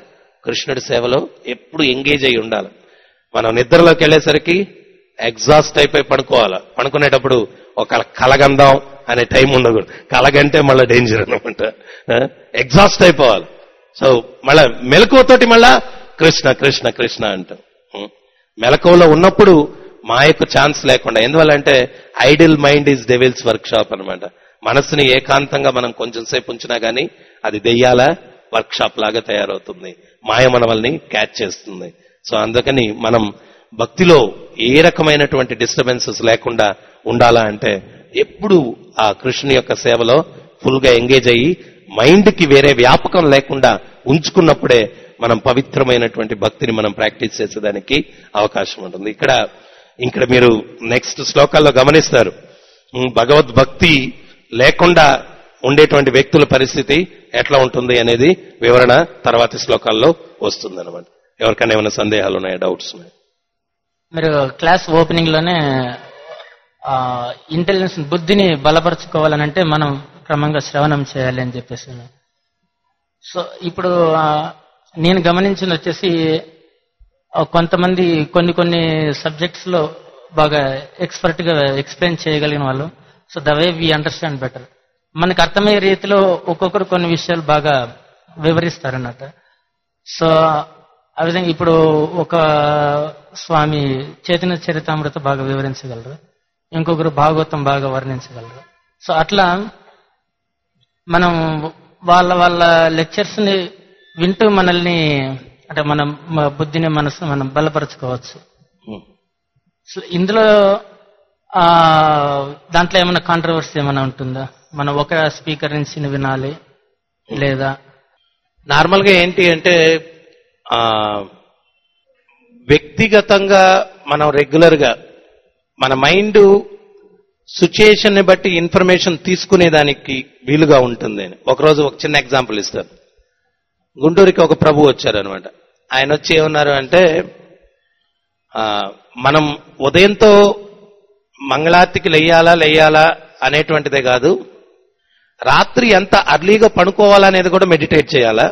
కృష్ణుడి సేవలో ఎప్పుడు ఎంగేజ్ అయి ఉండాలి మనం నిద్రలోకి వెళ్ళేసరికి ఎగ్జాస్ట్ అయిపోయి పడుకోవాలి పడుకునేటప్పుడు ఒక కలగందాం అనే టైం ఉండకూడదు కలగంటే మళ్ళీ డేంజర్ అనమాట ఎగ్జాస్ట్ అయిపోవాలి సో మళ్ళా మెలకువతోటి మళ్ళా కృష్ణ కృష్ణ కృష్ణ అంటాం ఉం. మెలకువలో ఉన్నప్పుడు మాయకు ఛాన్స్ లేకుండా ఎందువల్లంటే idle mind is devil's workshop అనమాట మనసుని ఏకాంతంగా మనం కొంచెం సేపు ఉంచినా గానీ అది దెయ్యాల వర్క్ షాప్ లాగా తయారవుతుంది మాయ మనవల్ని క్యాచ్ చేస్తుంది సో అందుకని మనం భక్తిలో ఏ రకమైనటువంటి డిస్టర్బెన్సెస్ లేకుండా ఉండాలా అంటే ఎప్పుడు ఆ కృష్ణుని యొక్క సేవలో ఫుల్ గా ఎంగేజ్ అయ్యి మైండ్ కి వేరే వ్యాపకం లేకుండా ఉంచుకున్నప్పుడే మనం పవిత్రమైనటువంటి భక్తిని మనం ప్రాక్టీస్ చేసేదానికి అవకాశం ఉంటుంది ఇక్కడ ఇక్కడ మీరు నెక్స్ట్ శ్లోకాల్లో గమనిస్తారు ఉమ్, భగవద్భక్తి లేకుండా ఉండేటువంటి వ్యక్తుల పరిస్థితి ఎట్లా ఉంటుంది అనేది వివరణ తర్వాతి శ్లోకాల్లో వస్తుంది అనమాట ఎవరికైనా ఏమైనా సందేహాలు ఉన్నాయా డౌట్స్ ఉన్నాయా మీరు క్లాస్ ఓపెనింగ్ లోనే ఇంటెలిజెన్స్ బుద్ధిని బలపరచుకోవాలనంటే మనం క్రమంగా శ్రవణం చేయాలి అని చెప్పేసి సో ఇప్పుడు ఆ, నేను గమనించింది వచ్చేసి ఆ, కొంతమంది కొన్ని కొన్ని సబ్జెక్ట్స్ లో బాగా ఎక్స్పర్ట్ గా ఎక్స్ప్లెయిన్ చేయగలిగిన వాళ్ళు so the way we understand better మనకు అర్థమయ్యే రీతిలో ఒక్కొక్కరు కొన్ని విషయాలు బాగా వివరిస్తారన్నట్టు సో ఆ విధంగా ఇప్పుడు ఒక స్వామి చైతన్య చరితామృత బాగా వివరించగలరు ఇంకొకరు భాగవతం బాగా వర్ణించగలరు సో అట్లా మనం వాళ్ళ వాళ్ళ లెక్చర్స్ ని వింటూ మనల్ని అంటే మనం మన బుద్ధిని మనసు మనం బలపరచుకోవచ్చు ఉమ్. సో ఇందులో ఆ దాంట్లో ఏమైనా కాంట్రవర్సీ ఏమైనా ఉంటుందా మనం ఒక స్పీకర్ నుంచి వినాలి లేదా నార్మల్ గా ఏంటి అంటే ఆ వ్యక్తిగతంగా మనం రెగ్యులర్ గా మన మైండ్ సిచ్యుయేషన్ ని బట్టి ఇన్ఫర్మేషన్ తీసుకునేదానికి వీలుగా ఉంటుంది అని ఒకరోజు ఒక చిన్న ఎగ్జాంపుల్ ఇస్తాను గుంటూరుకి ఒక ప్రభు వచ్చారనమాట ఆయన వచ్చి ఏమన్నారు అంటే ఆ, మనం ఉదయంతో మంగళార్తికి లెయ్యాలా లెయ్యాలా అనేటువంటిదే కాదు రాత్రి ఎంత అర్లీగా పడుకోవాలనేది కూడా మెడిటేట్ చేయాలా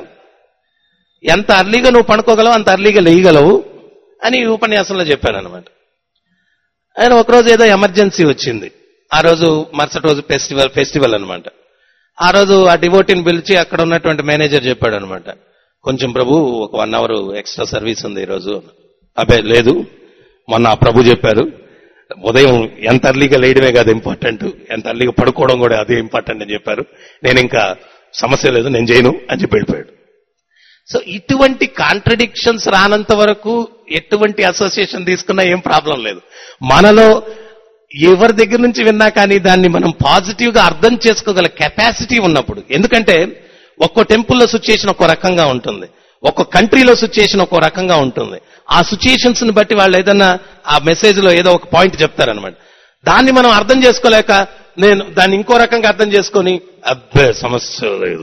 ఎంత అర్లీగా నువ్వు పడుకోగలవు అంత అర్లీగా లేయగలవు అని ఈ ఉపన్యాసంలో చెప్పాను అనమాట ఆయన ఒకరోజు ఏదో ఎమర్జెన్సీ వచ్చింది ఆ రోజు మరుసటి రోజు ఫెస్టివల్ ఫెస్టివల్ అనమాట ఆ రోజు ఆ డివోటీని పిలిచి అక్కడ ఉన్నటువంటి మేనేజర్ చెప్పాడు అనమాట కొంచెం ప్రభు ఒక వన్ అవర్ ఎక్స్ట్రా సర్వీస్ ఉంది ఈరోజు అబ్బే లేదు మొన్న ఆ ప్రభు చెప్పారు ఉదయం ఎంత అర్లీగా లేయడమే కాదు ఇంపార్టెంట్ ఎంత అర్లీగా పడుకోవడం కూడా అదే ఇంపార్టెంట్ అని చెప్పారు నేను ఇంకా సమస్య లేదు నేను చేయను అని చెప్పి వెళ్ళిపోయాడు సో ఇటువంటి కాంట్రడిక్షన్స్ రానంత వరకు ఎటువంటి అసోసియేషన్ తీసుకున్నా ఏం ప్రాబ్లం లేదు మనలో ఎవరి దగ్గర నుంచి విన్నా కానీ దాన్ని మనం పాజిటివ్ గా అర్థం చేసుకోగల కెపాసిటీ ఉన్నప్పుడు ఎందుకంటే ఒక్కో టెంపుల్లో సిచ్యుయేషన్ ఒక్కో రకంగా ఉంటుంది ఒక్కో కంట్రీలో సిచ్యుయేషన్ ఒక్కో రకంగా ఉంటుంది ఆ సిచ్యుయేషన్స్ ని బట్టి వాళ్ళు ఏదన్నా ఆ మెసేజ్ లో ఏదో ఒక పాయింట్ చెప్తారనమాట దాన్ని మనం అర్థం చేసుకోలేక నేను దాన్ని ఇంకో రకంగా అర్థం చేసుకొని అబ్బే సమస్య లేదు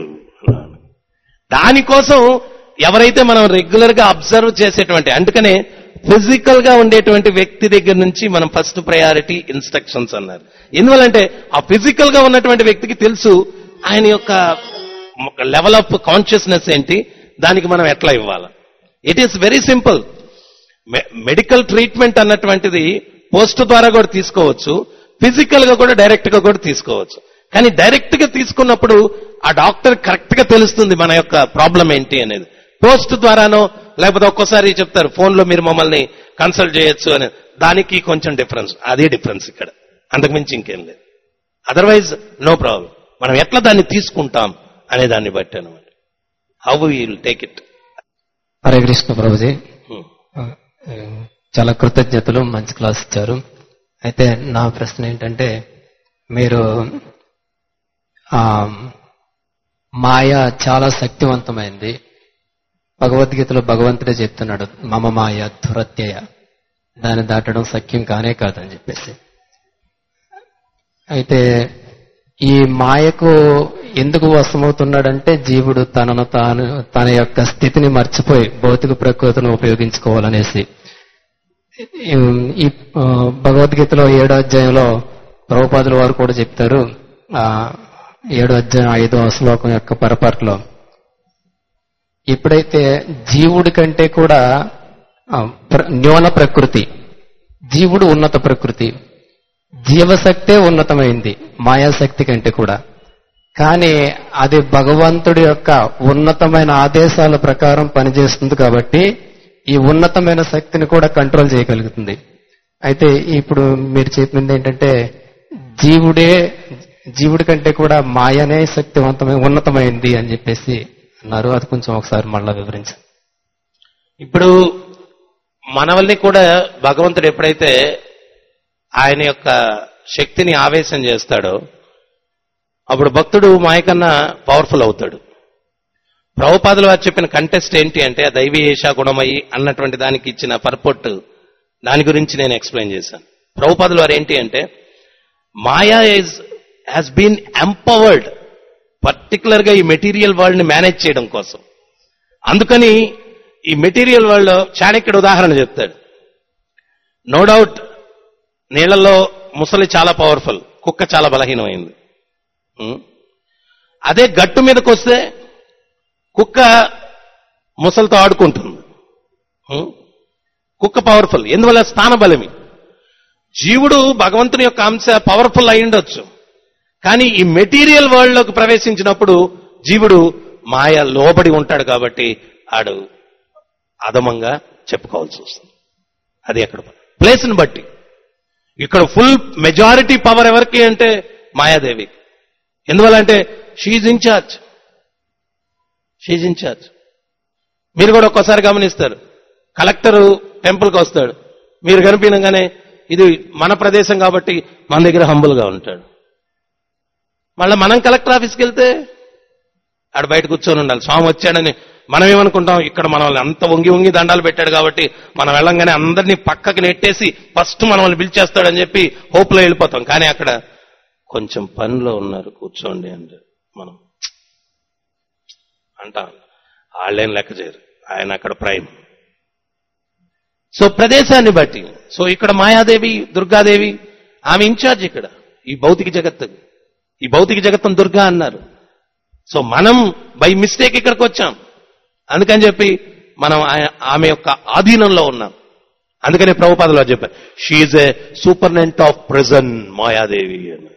దానికోసం ఎవరైతే మనం రెగ్యులర్ గా అబ్జర్వ్ చేసేటువంటి అందుకనే ఫిజికల్ గా ఉండేటువంటి వ్యక్తి దగ్గర నుంచి మనం ఫస్ట్ ప్రయారిటీ ఇన్స్ట్రక్షన్స్ అన్నారు ఎందువల్లంటే ఆ ఫిజికల్ గా ఉన్నటువంటి వ్యక్తికి తెలుసు ఆయన యొక్క లెవెల్ ఆఫ్ కాన్షియస్నెస్ ఏంటి దానికి మనం ఎట్లా ఇవ్వాలి it is very simple medical treatment అన్నటువంటిది పోస్ట్ ద్వారా కూడా తీసుకోవచ్చు ఫిజికల్ గా కూడా డైరెక్ట్ గా కూడా తీసుకోవచ్చు కానీ డైరెక్ట్ గా తీసుకున్నప్పుడు ఆ డాక్టర్ కరెక్ట్ గా తెలుస్తుంది మన యొక్క ప్రాబ్లం ఏంటి అనేది పోస్ట్ ద్వారానో లేకపోతే ఒక్కోసారి చెప్తారు ఫోన్ లో మీరు మమ్మల్ని కన్సల్ట్ చేయొచ్చు అని దానికి కొంచెం డిఫరెన్స్ అదే డిఫరెన్స్ ఇక్కడ అంతకుమించి ఇంకేం లేదు అదర్వైజ్ నో ప్రాబ్లం మనం ఎట్లా దాన్ని తీసుకుంటాం అనే దాన్ని బట్టి అనమాట how will take it Hare Krishna ప్రభుజీ ఆ, చాలా కృతజ్ఞతలు మంచి క్లాస్ ఇచ్చారు అయితే నా ప్రశ్న ఏంటంటే మీరు ఆ మాయ చాలా శక్తివంతమైంది భగవద్గీతలో భగవంతుడే చెప్తున్నాడు మమ మాయ దురత్యయ దాన్ని దాటడం సఖ్యం కానే కాదని చెప్పేసి అయితే ఈ మాయకు ఎందుకు వశమవుతున్నాడంటే జీవుడు తనను తాను తన యొక్క స్థితిని మర్చిపోయి భౌతిక ప్రకృతిని ఉపయోగించుకోవాలనేసి ఈ- ఈ ఆ, భగవద్గీతలో ఏడో అధ్యాయంలో ప్రభుపాదుల వారు కూడా చెప్తారు ఆ ఏడో అధ్యాయం ఐదో శ్లోకం యొక్క పరపాట్లో ఎప్పుడైతే జీవుడి కంటే కూడా ఆ, ప్ర- న్యూన ప్రకృతి జీవుడు ఉన్నత ప్రకృతి జీవశక్తే ఉన్నతమైంది మాయాశక్తి కంటే కూడా కానీ అది భగవంతుడి యొక్క ఉన్నతమైన ఆదేశాల ప్రకారం పనిచేస్తుంది కాబట్టి ఈ ఉన్నతమైన శక్తిని కూడా కంట్రోల్ చేయగలుగుతుంది అయితే ఇప్పుడు మీరు చెప్పింది ఏంటంటే జీవుడే జీవుడి కంటే కూడా మాయనే శక్తివంతమై ఉన్నతమైంది అని చెప్పేసి అన్నారు అది కొంచెం ఒకసారి మళ్ళా వివరించండి ఇప్పుడు మనవల్ని కూడా భగవంతుడు ఎప్పుడైతే ఆయన యొక్క శక్తిని ఆవేశం చేస్తాడో అప్పుడు భక్తుడు మాయకన్నా పవర్ఫుల్ అవుతాడు ప్రభుపాదులు వారు చెప్పిన కంటెస్ట్ ఏంటి అంటే ఆ దైవీ ఏషా గుణమయ్యి అన్నటువంటి దానికి ఇచ్చిన పర్పొట్ దాని గురించి నేను ఎక్స్ప్లెయిన్ చేశాను ప్రభుపాదులు వారు ఏంటి అంటే Maya is has been empowered particular గా ఈ మెటీరియల్ వరల్డ్ ని మేనేజ్ చేయడం కోసం అందుకని ఈ మెటీరియల్ వరల్డ్ చాణక్యుడు ఉదాహరణ చెప్తాడు నో డౌట్ నీళ్లలో ముసలి చాలా పవర్ఫుల్ కుక్క చాలా బలహీనమైంది ఉం? అదే గట్టు మీదకి వస్తే కుక్క ముసలితో ఆడుకుంటుంది ఉం? కుక్క పవర్ఫుల్ ఎందువల్ల స్థాన బలమి జీవుడు భగవంతుని యొక్క అంశ పవర్ఫుల్ అయి ఉండొచ్చు కానీ ఈ మెటీరియల్ వరల్డ్ లోకి ప్రవేశించినప్పుడు జీవుడు మాయ లోబడి ఉంటాడు కాబట్టి ఆడు అధమంగా చెప్పుకోవాల్సి వస్తుంది అది అక్కడ ప్లేస్ని బట్టి ఇక్కడ ఫుల్ మెజారిటీ పవర్ ఎవరికి అంటే మాయాదేవి ఎందువల్ల అంటే షీజ్ ఇన్ఛార్జ్ షీజ్ ఇన్ఛార్జ్ మీరు కూడా ఒక్కోసారి గమనిస్తారు కలెక్టర్ టెంపుల్కి వస్తాడు మీరు కనిపించగానే ఇది మన ప్రదేశం కాబట్టి మన దగ్గర హంబుల్గా ఉంటాడు మళ్ళీ మనం కలెక్టర్ ఆఫీస్కి వెళ్తే ఆడ బయట కూర్చొని ఉండాలి స్వామి వచ్చాడని మనం ఏమనుకుంటాం ఇక్కడ మనల్ని అంత వంగి వంగి దండాలు పెట్టాడు కాబట్టి మనం వెళ్ళంగానే అందరినీ పక్కకి నెట్టేసి ఫస్ట్ మనల్ని పిలిచేస్తాడని చెప్పి హోప్లో వెళ్ళిపోతాం కానీ అక్కడ కొంచెం పనిలో ఉన్నారు కూర్చోండి అంటే మనం అంటాం వాళ్ళేం లెక్క చేయరు ఆయన అక్కడ ప్రైమ్ సో ప్రదేశాన్ని బట్టి సో ఇక్కడ మాయాదేవి దుర్గాదేవి ఆమె ఇన్ఛార్జ్ ఇక్కడ ఈ భౌతిక జగత్తు ఈ భౌతిక జగత్తును దుర్గా అన్నారు సో మనం బై మిస్టేక్ ఇక్కడికి వచ్చాం అందుకని చెప్పి మనం ఆయ- ఆమె యొక్క ఆధీనంలో ఉన్నాం అందుకనే ప్రభుపాదలో చెప్పారు she a superintendent of prison Mayadevi అని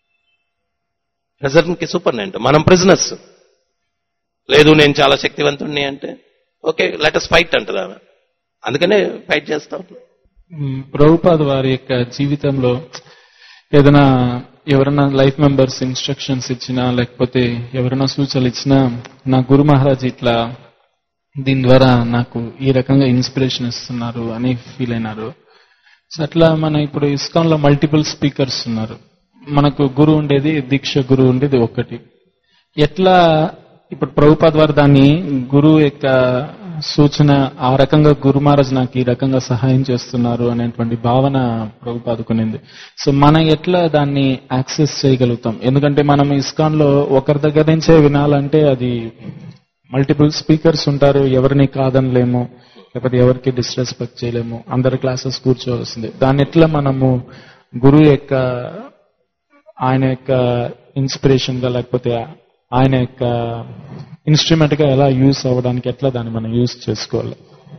ప్రెజెంట్ కి సూపర్నెంట్ మనం ప్రిజనర్స్ లేదు నేను చాలా శక్తివంతుణ్ణి అంటే ఓకే లెటస్ ఫైట్ అంటది ఆమె అందుకనే ఫైట్ చేస్తా ఉన్నాం మ్, ప్రభుపాద వారి యొక్క జీవితంలో ఏదైనా ఎవరైనా లైఫ్ మెంబర్స్ ఇన్స్ట్రక్షన్స్ ఇచ్చినా లేకపోతే ఎవరైనా సూచనలు ఇచ్చినా నా గురు మహారాజ్ ఇట్లా దీని ద్వారా నాకు ఈ రకంగా ఇన్స్పిరేషన్ ఇస్తున్నారు అని ఫీల్ అయినారు సో అట్లా మన ఇప్పుడు ఇస్కాన్ లో మల్టిపుల్ స్పీకర్స్ ఉన్నారు మనకు గురువు ఉండేది దీక్ష గురువు ఉండేది ఒక్కటి ఎట్లా ఇప్పుడు ప్రభుపాద్ వారు దాన్ని గురువు యొక్క సూచన ఆ రకంగా గురు మహారాజ్ నాకు ఈ రకంగా సహాయం చేస్తున్నారు అనేటువంటి భావన ప్రభుపాదుకునింది సో మనం ఎట్లా దాన్ని యాక్సెస్ చేయగలుగుతాం ఎందుకంటే మనం ఇస్కాన్ లో ఒకరి దగ్గర నుంచే వినాలంటే అది మల్టిపుల్ స్పీకర్స్ ఉంటారు ఎవరిని కాదనలేము లేకపోతే ఎవరికి డిస్రెస్పెక్ట్ చేయలేము అందరి క్లాసెస్ కూర్చోవలసింది దాన్ని ఎట్లా మనము గురువు యొక్క ఆయన యొక్క ఇన్స్పిరేషన్ గా లేకపోతే ఆయన యొక్క ఇన్స్ట్రుమెంట్ గా ఎలా యూస్ అవ్వడానికి ఎట్లా దాన్ని మనం యూస్ చేసుకోవాలి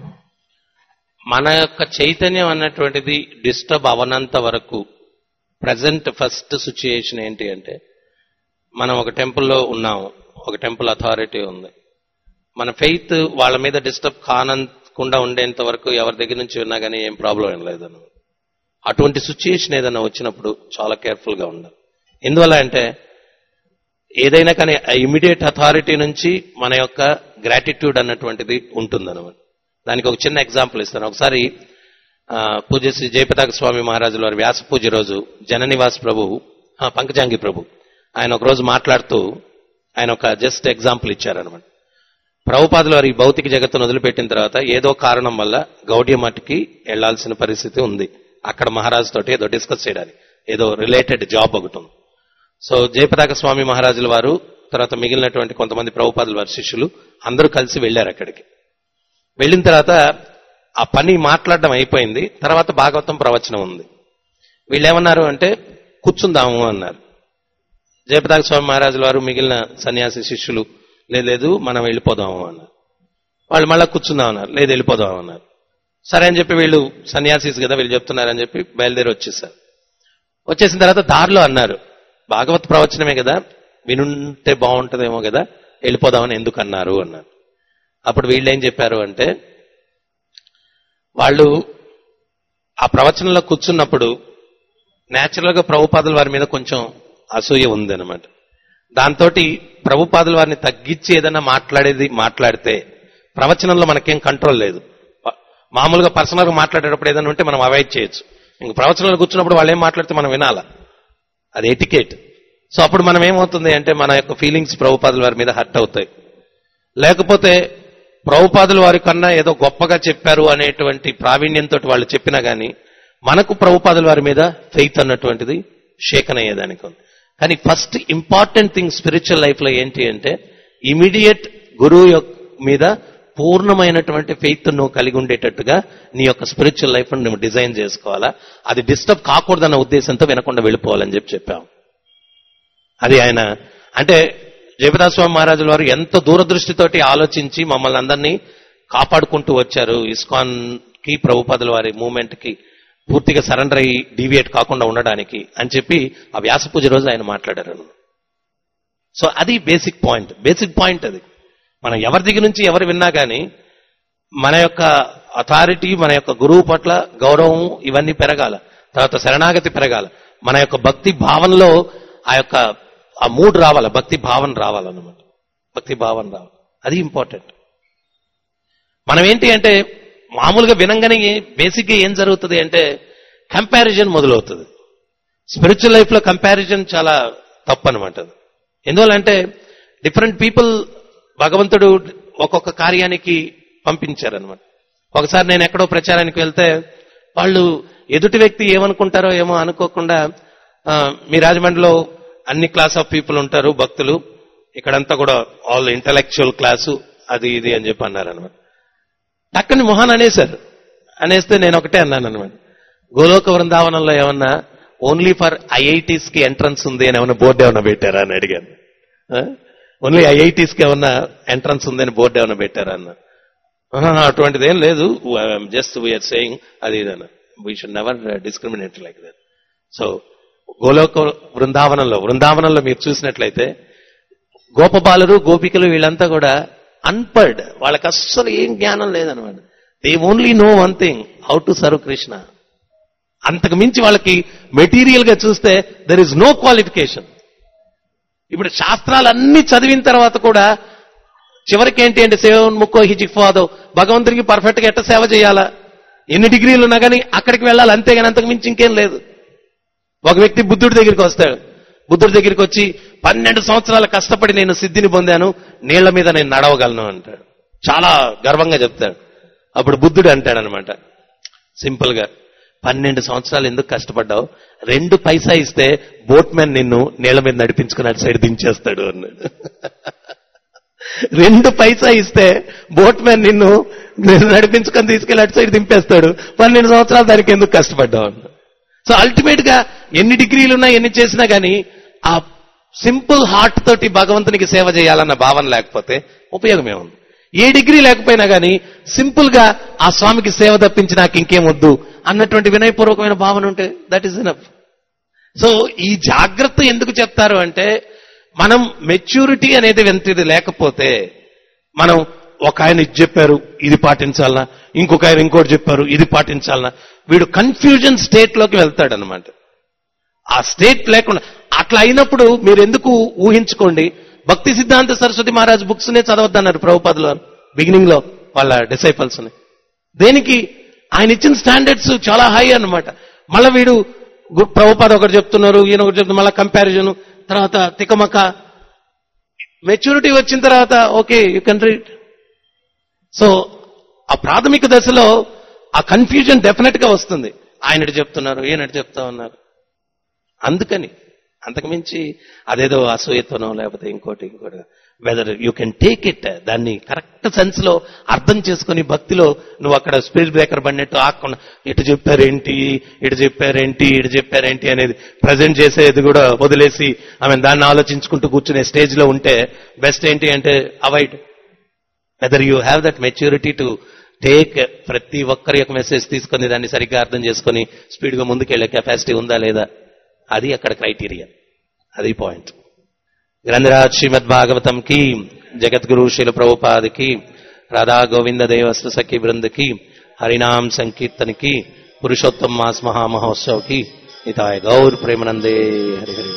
మన యొక్క చైతన్యం అన్నటువంటిది డిస్టర్బ్ అవనంత వరకు ప్రజెంట్ ఫస్ట్ సిచ్యుయేషన్ ఏంటి అంటే మనం ఒక టెంపుల్లో ఉన్నాము ఒక టెంపుల్ అథారిటీ ఉంది మన ఫెయిత్ వాళ్ళ మీద డిస్టర్బ్ కానకుండా ఉండేంత వరకు ఎవరి దగ్గర నుంచి విన్నా కానీ ఏం ప్రాబ్లం ఏం లేదన్న అటువంటి సిచ్యుయేషన్ ఏదైనా వచ్చినప్పుడు చాలా కేర్ఫుల్ గా ఉండాలి ఎందువల్ల అంటే ఏదైనా కానీ ఇమీడియట్ అథారిటీ నుంచి మన యొక్క గ్రాటిట్యూడ్ అన్నటువంటిది ఉంటుందన్నమాట దానికి ఒక చిన్న ఎగ్జాంపుల్ ఇస్తాను ఒకసారి ఆ, పూజ్య శ్రీ జయపతాక స్వామి మహారాజుల వారి వ్యాస పూజ రోజు జననివాస్ ప్రభు ఆ, పంకజాంగి ప్రభు ఆయన ఒక రోజు మాట్లాడుతూ ఆయన ఒక జస్ట్ ఎగ్జాంపుల్ ఇచ్చారనమాట ప్రభుపాదుల వారి ఈ భౌతిక జగత్తును వదిలిపెట్టిన తర్వాత ఏదో కారణం వల్ల గౌడియ మఠకి వెళ్లాల్సిన పరిస్థితి ఉంది అక్కడ మహారాజు తోటి ఏదో డిస్కస్ చేయడానికి ఏదో రిలేటెడ్ జాబ్ ఒకటి ఉంది సో జయపతాక స్వామి మహారాజుల వారు తర్వాత మిగిలినటువంటి కొంతమంది ప్రభుపాదుల వారి శిష్యులు అందరూ కలిసి వెళ్ళారు అక్కడికి వెళ్ళిన తర్వాత ఆ పని మాట్లాడడం అయిపోయింది తర్వాత భాగవతం ప్రవచనం ఉంది వీళ్ళు ఏమన్నారు అంటే కూర్చుందాము అన్నారు జయపతాక స్వామి మహారాజుల వారు మిగిలిన సన్యాసి శిష్యులు లేదు లేదు మనం వెళ్ళిపోదాము అన్నారు వాళ్ళు మళ్ళా కూర్చుందాం అన్నారు లేదు వెళ్ళిపోదాం అన్నారు సరే అని చెప్పి వీళ్ళు సన్యాసీస్ కదా వీళ్ళు చెప్తున్నారని చెప్పి బయలుదేరి వచ్చేసారు వచ్చేసిన తర్వాత దారిలో అన్నారు భాగవత్ ప్రవచనమే కదా వినుంటే బాగుంటుందేమో కదా వెళ్ళిపోదామని ఎందుకు అన్నారు అన్నారు అప్పుడు వీళ్ళు ఏం చెప్పారు అంటే వాళ్ళు ఆ ప్రవచనంలో కూర్చున్నప్పుడు నేచురల్ గా ప్రభుపాదుల వారి మీద కొంచెం అసూయ ఉందన్నమాట దాంతో ప్రభుపాదుల వారిని తగ్గించి ఏదైనా మాట్లాడేది మాట్లాడితే ప్రవచనంలో మనకేం కంట్రోల్ లేదు ప- మామూలుగా పర్సనల్ గా మాట్లాడేటప్పుడు ఏదైనా ఉంటే మనం అవాయిడ్ చేయొచ్చు ఇంక ప్రవచనంలో కూర్చున్నప్పుడు వాళ్ళు ఏం మాట్లాడితే మనం వినాలా అది ఎటికేట్ సో అప్పుడు మనం ఏమవుతుంది అంటే మన యొక్క ఫీలింగ్స్ ప్రభుపాదుల వారి మీద హర్ట్ అవుతాయి లేకపోతే ప్రభుపాదుల వారి కన్నా ఏదో గొప్పగా చెప్పారు అనేటువంటి ప్రావీణ్యంతో వాళ్ళు చెప్పినా గానీ మనకు ప్రభుపాదుల వారి మీద ఫెయిత్ అన్నటువంటిది షేకన్ అయ్యేదానికి ఉంది కానీ first important thing spiritual life లో ఏంటి అంటే ఇమీడియట్ గురువు యొక్క మీద పూర్ణమైనటువంటి ఫెయిత్ నువ్వు కలిగి ఉండేటట్టుగా నీ యొక్క స్పిరిచువల్ లైఫ్ నువ్వు డిజైన్ చేసుకోవాలా అది డిస్టర్బ్ కాకూడదన్న ఉద్దేశంతో వినకుండా వెళ్ళిపోవాలని చెప్పి చెప్పాం అది ఆయన అంటే జయపదాస్ స్వామి మహారాజుల వారు ఎంత దూరదృష్టితోటి ఆలోచించి మమ్మల్ని అందరినీ కాపాడుకుంటూ వచ్చారు ఇస్కాన్ కి ప్రభుపాదుల వారి మూమెంట్ కి పూర్తిగా సరెండర్ అయ్యి డీవియేట్ కాకుండా ఉండడానికి అని చెప్పి ఆ వ్యాస పూజ రోజు ఆయన మాట్లాడారు సో అది బేసిక్ పాయింట్ బేసిక్ పాయింట్ అది మనం ఎవరి దగ్గర నుంచి ఎవరు విన్నా కానీ మన యొక్క అథారిటీ మన యొక్క గురువు పట్ల గౌరవం ఇవన్నీ పెరగాల తర్వాత శరణాగతి పెరగాల మన యొక్క భక్తి భావనలో ఆ యొక్క ఆ మూడ్ రావాల భక్తి భావన రావాలన్నమాట భక్తి భావన రావాలి అది ఇంపార్టెంట్ మనం ఏంటి అంటే మామూలుగా వినంగానే బేసిక్ గా ఏం జరుగుతుంది అంటే కంపారిజన్ మొదలవుతుంది స్పిరిచువల్ లైఫ్ లో కంపారిజన్ చాలా తప్పు అనమాట ఎందువల్లంటే డిఫరెంట్ పీపుల్ భగవంతుడు ఒక్కొక్క కార్యానికి పంపించారనమాట ఒకసారి నేను ఎక్కడో ప్రచారానికి వెళ్తే వాళ్ళు ఎదుటి వ్యక్తి ఏమనుకుంటారో ఏమో అనుకోకుండా ఆ, మీ రాజమండ్రిలో అన్ని క్లాస్ ఆఫ్ పీపుల్ ఉంటారు భక్తులు ఇక్కడంతా కూడా ఆల్ ఇంటలెక్చువల్ క్లాసు అది ఇది అని చెప్పి అన్నారు అనమాట టక్కని మొహాన్ అనేశారు అనేస్తే నేను ఒకటే అన్నాను అనమాట గోలోక బృందావనంలో ఏమన్నా ఓన్లీ ఫర్ ఐఐటీస్ కి ఎంట్రన్స్ ఉంది అని ఏమన్నా బోర్డు ఏమన్నా పెట్టారా అని అడిగాను ఓన్లీ ఐఐటీస్ కి ఏమన్నా ఎంట్రన్స్ ఉంది అని బోర్డు ఏమన్నా పెట్టారా అన్న "ఆహా, అటువంటిది ఏం లేదు జస్ట్ వీఆర్ సేయింగ్ అది ఇదన్న we should never discriminate like that so Goloka బృందావనంలో బృందావనంలో మీరు చూసినట్లయితే గోపబాలురు గోపికలు వీళ్ళంతా కూడా అన్పర్డ్ వాళ్ళకి అస్సలు ఏం జ్ఞానం లేదనమాట they only no one thing how to serve Krishna అంతకు మించి వాళ్ళకి మెటీరియల్ గా చూస్తే దర్ ఇస్ నో క్వాలిఫికేషన్ ఇప్పుడు శాస్త్రాలన్నీ చదివిన తర్వాత కూడా చివరికి ఏంటి అంటే సేవోన్ముఖో హిజిఫాదో భగవంతుడికి పర్ఫెక్ట్ గా ఎట్ట సేవ చేయాలా ఎన్ని డిగ్రీలు ఉన్నా కానీ అక్కడికి వెళ్ళాలి అంతేగాని అంతకు మించి ఇంకేం లేదు ఒక వ్యక్తి బుద్ధుడి దగ్గరికి వస్తాడు బుద్ధుడి దగ్గరికి వచ్చి పన్నెండు సంవత్సరాల కష్టపడి నేను సిద్ధిని పొందాను నీళ్ల మీద నేను నడవగలను అంటాడు చాలా గర్వంగా చెప్తాడు అప్పుడు బుద్ధుడు అంటాడనమాట సింపుల్ గా పన్నెండు సంవత్సరాలు ఎందుకు కష్టపడ్డావు రెండు పైసా ఇస్తే బోట్ మ్యాన్ నిన్ను నీళ్ల మీద నడిపించుకుని అటు సైడ్ దించేస్తాడు అన్నాడు రెండు పైసా ఇస్తే బోట్ మ్యాన్ నిన్ను నిన్ను నడిపించుకొని తీసుకెళ్లి అటు సైడ్ దింపేస్తాడు పన్నెండు సంవత్సరాలు దానికి ఎందుకు కష్టపడ్డావు అన్నాడు సో అల్టిమేట్ గా ఎన్ని డిగ్రీలు ఉన్నా ఎన్ని చేసినా గానీ ఆ సింపుల్ హార్ట్ తోటి భగవంతునికి సేవ చేయాలన్న భావన లేకపోతే ఉపయోగమే ఉంది ఏ డిగ్రీ లేకపోయినా గానీ సింపుల్ గా ఆ స్వామికి సేవ తప్పించి నాకు ఇంకేం వద్దు అన్నటువంటి వినయపూర్వకమైన భావన ఉంటే దట్ ఈస్ ఎనఫ్ సో ఈ జాగ్రత్త ఎందుకు చెప్తారు అంటే మనం మెచ్యూరిటీ అనేది వెంటది లేకపోతే మనం ఒక ఆయన ఇది చెప్పారు ఇది పాటించాలనా ఇంకొక ఆయన ఇంకోటి చెప్పారు ఇది పాటించాలనా వీడు కన్ఫ్యూజన్ స్టేట్ లోకి వెళ్తాడనమాట ఆ స్టేట్ లేకుండా అట్లా అయినప్పుడు మీరు ఎందుకు ఊహించుకోండి భక్తి సిద్ధాంత సరస్వతి మహారాజ్ బుక్స్ నే చదవద్దన్నారు ప్రభుపాదులు బిగినింగ్ లో వాళ్ళ డిసైపల్స్ ని దేనికి ఆయన ఇచ్చిన స్టాండర్డ్స్ చాలా హై అన్నమాట మళ్ళా వీడు గు- ప్రభుపాద ఒకటి చెప్తున్నారు ఈయన ఒకటి చెప్తున్నారు మళ్ళీ కంపారిజన్ తర్వాత తికమక మెచ్యూరిటీ వచ్చిన తర్వాత okay you can read so ఆ ప్రాథమిక దశలో ఆ కన్ఫ్యూజన్ డెఫినెట్ గా వస్తుంది ఆయన ఇటు చెప్తున్నారు ఈయన ఇటు చెప్తా ఉన్నారు అందుకని అంతకుమించి అదేదో అసూయతోనో లేకపోతే ఇంకోటి ఇంకోటి whether you can take it దాన్ని కరెక్ట్ సెన్స్ లో అర్థం చేసుకుని భక్తిలో నువ్వు అక్కడ స్పీడ్ బ్రేకర్ పడినట్టు ఆకుండా ఇటు చెప్పారేంటి ఇటు చెప్పారేంటి ఇటు చెప్పారేంటి అనేది ప్రజెంట్ చేసేది కూడా వదిలేసి ఆమె దాన్ని ఆలోచించుకుంటూ కూర్చునే స్టేజ్ లో ఉంటే బెస్ట్ ఏంటి అంటే avoid whether you have that maturity to take ప్రతి ఒక్కరి యొక్క మెసేజ్ తీసుకొని దాన్ని సరిగ్గా అర్థం చేసుకొని స్పీడ్ గా ముందుకెళ్లే కెపాసిటీ ఉందా లేదా అది అక్కడ క్రైటీరియా అది పాయింట్ గ్రంథరాజ్ శ్రీమద్ భాగవతం కి జగద్గురు శిల ప్రభుపాద్ కి రాధా గోవింద దేవస్థ సఖి బృంద్ కి హరినామ్ సంకీర్తన్ కి పురుషోత్తమ మాస్ మహామహోత్సవ్ కి నితాయ గౌర్ ప్రేమనందే హరి హరి